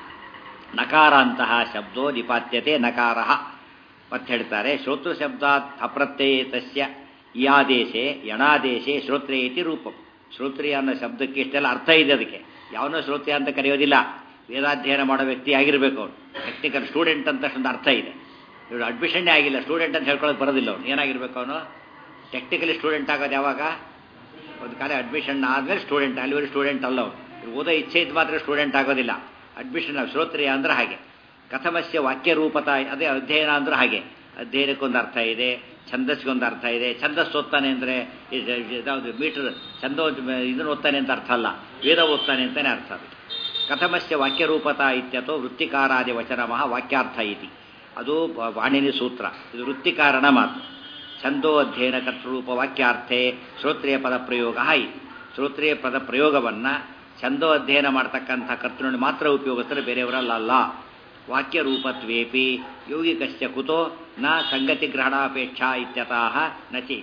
ನಕಾರಾಂತಹ ಶಬ್ದೋ ನಿಪಾತ್ಯತೆ ನಕಾರ ಮತ್ತೆ ಹೇಳ್ತಾರೆ ಶ್ರೋತೃ ಶಬ್ದಾತ್ ಅಪ್ರತ್ಯಯತಸ್ಯ ಈ ಆದೇಶೆ ಯಣಾದೇಶೆ ಶ್ರೋತ್ರಿಯ ಇತಿ ರೂಪಂ ಶ್ರೋತ್ರಿಯ ಅನ್ನೋ ಶಬ್ದಕ್ಕೆ ಇಷ್ಟೆಲ್ಲ ಅರ್ಥ ಇದೆ ಅದಕ್ಕೆ ಯಾವನೋ ಶ್ರೋತ್ರಿಯ ಅಂತ ಕರೆಯೋದಿಲ್ಲ ವೇದಾಧ್ಯಯನ ಮಾಡೋ ವ್ಯಕ್ತಿ ಆಗಿರಬೇಕು ಅವನು ಟೆಕ್ನಿಕಲ್ ಸ್ಟೂಡೆಂಟ್ ಅಂತ ಒಂದು ಅರ್ಥ ಇದೆ ಇವರು ಅಡ್ಮಿಷನ್ನೇ ಆಗಿಲ್ಲ ಸ್ಟೂಡೆಂಟ್ ಅಂತ ಹೇಳ್ಕೊಳ್ಳೋದು ಬರೋದಿಲ್ಲ ಅವನು ಏನಾಗಿರ್ಬೇಕು ಅವನು ಟೆಕ್ನಿಕಲಿ ಸ್ಟೂಡೆಂಟ್ ಆಗೋದು ಯಾವಾಗ ಒಂದು ಕಾಲ ಅಡ್ಮಿಷನ್ ಆದಮೇಲೆ ಸ್ಟೂಡೆಂಟ್ ಅಲ್ಲಿವರೆಗೆ ಸ್ಟೂಡೆಂಟ್ ಅಲ್ಲ ಅವನು ಓದೋ ಇಚ್ಛೆ ಇದ್ದು ಮಾತ್ರ ಸ್ಟೂಡೆಂಟ್ ಆಗೋದಿಲ್ಲ ಅಡ್ಮಿಷನ್ ಶ್ರೋತ್ರಿಯ ಅಂದ್ರೆ ಹಾಗೆ ಕಥಮಸ್ಯ ವಾಕ್ಯ ರೂಪತ ಅದೇ ಅಧ್ಯಯನ ಅಂದ್ರೆ ಹಾಗೆ ಅಧ್ಯಯನಕ್ಕೊಂದು ಅರ್ಥ ಇದೆ ಛಂದಸ್ಗೊಂದು ಅರ್ಥ ಇದೆ ಛಂದಸ್ ಓದ್ತಾನೆ ಅಂದರೆ ಯಾವುದು ಮೀಟರ್ ಛಂದ ಇದನ್ನು ಓದ್ತಾನೆ ಅಂತ ಅರ್ಥ ಅಲ್ಲ ವೇದ ಓದ್ತಾನೆ ಅಂತಾನೆ ಅರ್ಥ ಅದು ಕಥಮಸ್ಯ ವಾಕ್ಯ ರೂಪತ ಇತ್ಯಥೋ ವೃತ್ತಿಕಾರಾದಿ ವಚನಮಃ ವಾಕ್ಯಾರ್ಥ ಇತಿ ಅದು ವಾಣಿನಿ ಸೂತ್ರ ಇದು ವೃತ್ತಿಕಾರಣ ಮಾತು ಛಂದೋ ಅಧ್ಯಯನ ಕರ್ತೃರೂಪ ವಾಕ್ಯಾರ್ಥೆ ಶ್ರೋತ್ರಿಯ ಪದ ಪ್ರಯೋಗ ಇತಿ ಶ್ರೋತ್ರಿಯ ಪದ ಪ್ರಯೋಗವನ್ನು ಛಂದೋ ಅಧ್ಯಯನ ಮಾಡ್ತಕ್ಕಂಥ ಕರ್ತೃನಲ್ಲಿ ಮಾತ್ರ ಉಪಯೋಗಿಸ್ತಾರೆ ಬೇರೆಯವರಲ್ಲ ಅಲ್ಲ ವಾಕ್ಯ ರೂಪತ್ವೇಪಿ ಯೌಗಿಕಶ್ಚ ಕುತೋ ನ ಸಂಗತಿ ಗ್ರಹಣಾಪೇಕ್ಷಾ ಇತ್ಯತಃ ನಚಿ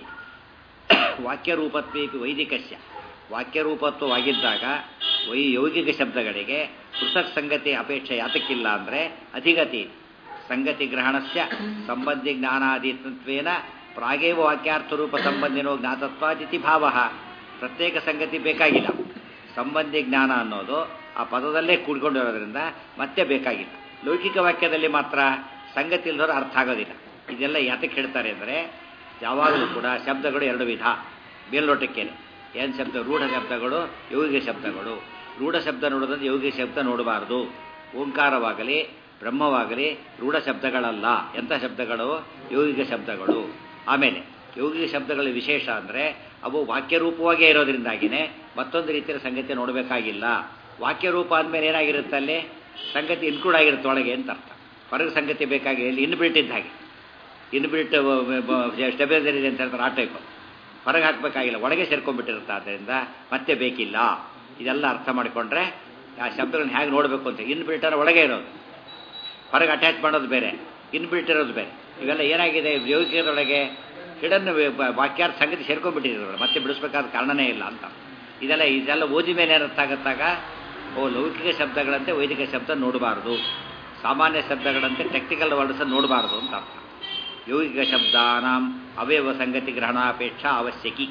ವಾಕ್ಯ ರೂಪತ್ವೇಪಿ ವೈದಿಕಸ್ಯ ವಾಕ್ಯ ರೂಪತ್ವವಾಗಿದ್ದಾಗ ವೈ ಯೌಗಿಕ ಶಬ್ದಗಳಿಗೆ ಪೃಥಕ್ ಸಂಗತಿ ಅಪೇಕ್ಷೆ ಯಾತಕ್ಕಿಲ್ಲ ಅಂದರೆ ಅಧಿಗತಿ ಸಂಗತಿ ಗ್ರಹಣಸ್ಯ ಸಂಬಂಧಿ ಜ್ಞಾನಾದಿತ್ವೇನ ಪ್ರಾಗೇವ ವಾಕ್ಯಾರ್ಥರೂಪ ಸಂಬಂಧಿನೋ ಜ್ಞಾತತ್ವಾದಿತಿ ಭಾವ ಪ್ರತ್ಯೇಕ ಸಂಗತಿ ಬೇಕಾಗಿಲ್ಲ ಸಂಬಂಧಿ ಜ್ಞಾನ ಅನ್ನೋದು ಆ ಪದದಲ್ಲೇ ಕೂಡ್ಕೊಂಡಿರೋದ್ರಿಂದ ಮತ್ತೆ ಬೇಕಾಗಿಲ್ಲ ಲೌಕಿಕ ವಾಕ್ಯದಲ್ಲಿ ಮಾತ್ರ ಸಂಗತಿ ಇಲ್ಲದವರು ಅರ್ಥ ಆಗೋದಿಲ್ಲ ಇದೆಲ್ಲ ಯಾತಕ್ಕೆ ಹೇಳ್ತಾರೆ ಅಂದರೆ ಯಾವಾಗಲೂ ಕೂಡ ಶಬ್ದಗಳು ಎರಡು ವಿಧ ಮೇಲ್ನೋಟಕ್ಕೇನೆ ಏನು ಶಬ್ದ ರೂಢ ಶಬ್ದಗಳು ಯೌಗಿಕ ಶಬ್ದಗಳು ರೂಢ ಶಬ್ದ ನೋಡೋದಂದ್ರೆ ಯೌಗಿಕ ಶಬ್ದ ನೋಡಬಾರ್ದು ಓಂಕಾರವಾಗಲಿ ಬ್ರಹ್ಮವಾಗಲಿ ರೂಢ ಶಬ್ದಗಳಲ್ಲ ಎಂಥ ಶಬ್ದಗಳು ಯೌಗಿಕ ಶಬ್ದಗಳು ಆಮೇಲೆ ಯೌಗಿಕ ಶಬ್ದಗಳ ವಿಶೇಷ ಅಂದರೆ ಅವು ವಾಕ್ಯರೂಪವಾಗೇ ಇರೋದ್ರಿಂದಾಗಿನೇ ಮತ್ತೊಂದು ರೀತಿಯ ಸಂಗತಿ ನೋಡಬೇಕಾಗಿಲ್ಲ ವಾಕ್ಯರೂಪ ಅಂದಮೇಲೆ ಏನಾಗಿರುತ್ತೆ ಅಲ್ಲಿ ಸಂಗತಿ ಇನ್ಕ್ಲೂಡ್ ಆಗಿರುತ್ತೆ ಒಳಗೆ ಅಂತ ಅರ್ಥ ಹೊರಗೆ ಸಂಗತಿ ಬೇಕಾಗಿ ಇಲ್ಲಿ ಇನ್ಬಿಲ್ಟ್ ಇದ್ದ ಹಾಗೆ ಇನ್ಬಿಲ್ಟ್ ಸ್ಟೆಬಿಲೈಸರ್ ಇದೆ ಅಂತ ಹೇಳ್ತಾರೆ ಆ ಟೈಪ್ ಹೊರಗೆ ಹಾಕಬೇಕಾಗಿಲ್ಲ ಒಳಗೆ ಸೇರ್ಕೊಂಡ್ಬಿಟ್ಟಿರುತ್ತೆ ಆದ್ದರಿಂದ ಮತ್ತೆ ಬೇಕಿಲ್ಲ ಇದೆಲ್ಲ ಅರ್ಥ ಮಾಡಿಕೊಂಡ್ರೆ ಆ ಶಬ್ದಗಳನ್ನ ಹೇಗೆ ನೋಡಬೇಕು ಅಂತ ಇನ್ಬಿಲ್ಟರ್ ಒಳಗೆ ಇರೋದು ಹೊರಗೆ ಅಟ್ಯಾಚ್ ಮಾಡೋದು ಬೇರೆ ಇನ್ಬಿಲ್ಟ್ ಇರೋದು ಬೇರೆ ಇವೆಲ್ಲ ಏನಾಗಿದೆ ಯೌಗಿಕದೊಳಗೆ ಹಿಡನ್ ವಾಕ್ಯಾರ್ಥ ಸಂಗತಿ ಸೇರ್ಕೊಂಡ್ಬಿಟ್ಟಿರೋದು ಮತ್ತೆ ಬಿಡಿಸ್ಬೇಕಾದ ಕಾರಣನೇ ಇಲ್ಲ ಅಂತ ಇದೆಲ್ಲ ಇದೆಲ್ಲ ಓದಿ ಮೇಲೆ ಏನರ್ಥ ಆಗುತ್ತಾಗ ಓ ಲೌಕಿಕ ಶಬ್ದಗಳಂತೆ ವೈದಿಕ ಶಬ್ದ ನೋಡಬಾರ್ದು ಸಾಮಾನ್ಯ ಶಬ್ದಗಳಂತೆ ಟೆಕ್ನಿಕಲ್ ವರ್ಡ್ಸ್ ನೋಡಬಾರ್ದು ಅಂತ ಅರ್ಥ ಯೌಗಿಕ ಶಬ್ದಾನಾಂ ಅವಯವ ಸಂಗತಿ ಗ್ರಹಣಾಪೇಕ್ಷಾ ಅವಶ್ಯಕಿ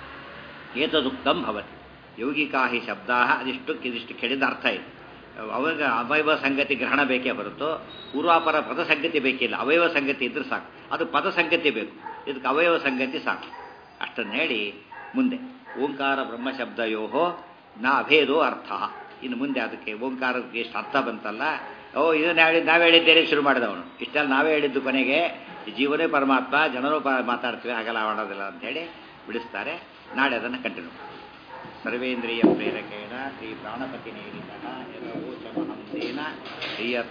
ಏತದುಕ್ತಂ ಭವತಿ ಯೌಗಿಕಾ ಹಿ ಶಬ್ದಾ ಅದಿಷ್ಟು ಇದಿಷ್ಟು ಕೆಡಿದ ಅರ್ಥ ಇದೆ ಅವಾಗ ಅವಯವ ಸಂಗತಿ ಗ್ರಹಣ ಬೇಕೇ ಹೊರತು ಪೂರ್ವಾಪರ ಪದ ಸಂಗತಿ ಬೇಕಿಲ್ಲ ಅವಯವ ಸಂಗತಿ ಇದ್ರೆ ಸಾಕು ಅದು ಪದ ಸಂಗತಿ ಬೇಕು ಇದಕ್ಕೆ ಅವಯವ ಸಂಗತಿ ಸಾಕು ಅಷ್ಟನ್ನು ಹೇಳಿ ಮುಂದೆ ಓಂಕಾರ ಬ್ರಹ್ಮಶಬ್ದಯೋ ನಾ ಅಭೇದೋ ಅರ್ಥ ಇನ್ನು ಮುಂದೆ ಅದಕ್ಕೆ ಓಂಕಾರಕ್ಕೆ ಎಷ್ಟು ಅರ್ಥ ಬಂತಲ್ಲ ಓ ಇದು ನಾವೇ ನಾವೇ ಹೇಳಿದ್ದೇನೆ ಶುರು ಮಾಡಿದವನು ಇಷ್ಟೆಲ್ಲ ನಾವೇ ಹೇಳಿದ್ದು ಕೊನೆಗೆ ಜೀವನೇ ಪರಮಾತ್ಮ ಜನರು ಪ ಮಾತಾಡ್ತೀವಿ ಹಾಗೆಲ್ಲ ಮಾಡೋದಿಲ್ಲ ಅಂಥೇಳಿ ಬಿಡಿಸ್ತಾರೆ ನಾಳೆ ಅದನ್ನು ಕಂಟಿನ್ಯೂ ಸರ್ವೇಂದ್ರಿಯ ಪ್ರೇರಕೇಣ ಶ್ರೀ ಪ್ರಾಣಪತಿ ನೇರಿತಃ ಯಥೋಚಮಹಂಸೇನ ಶ್ರೀಯ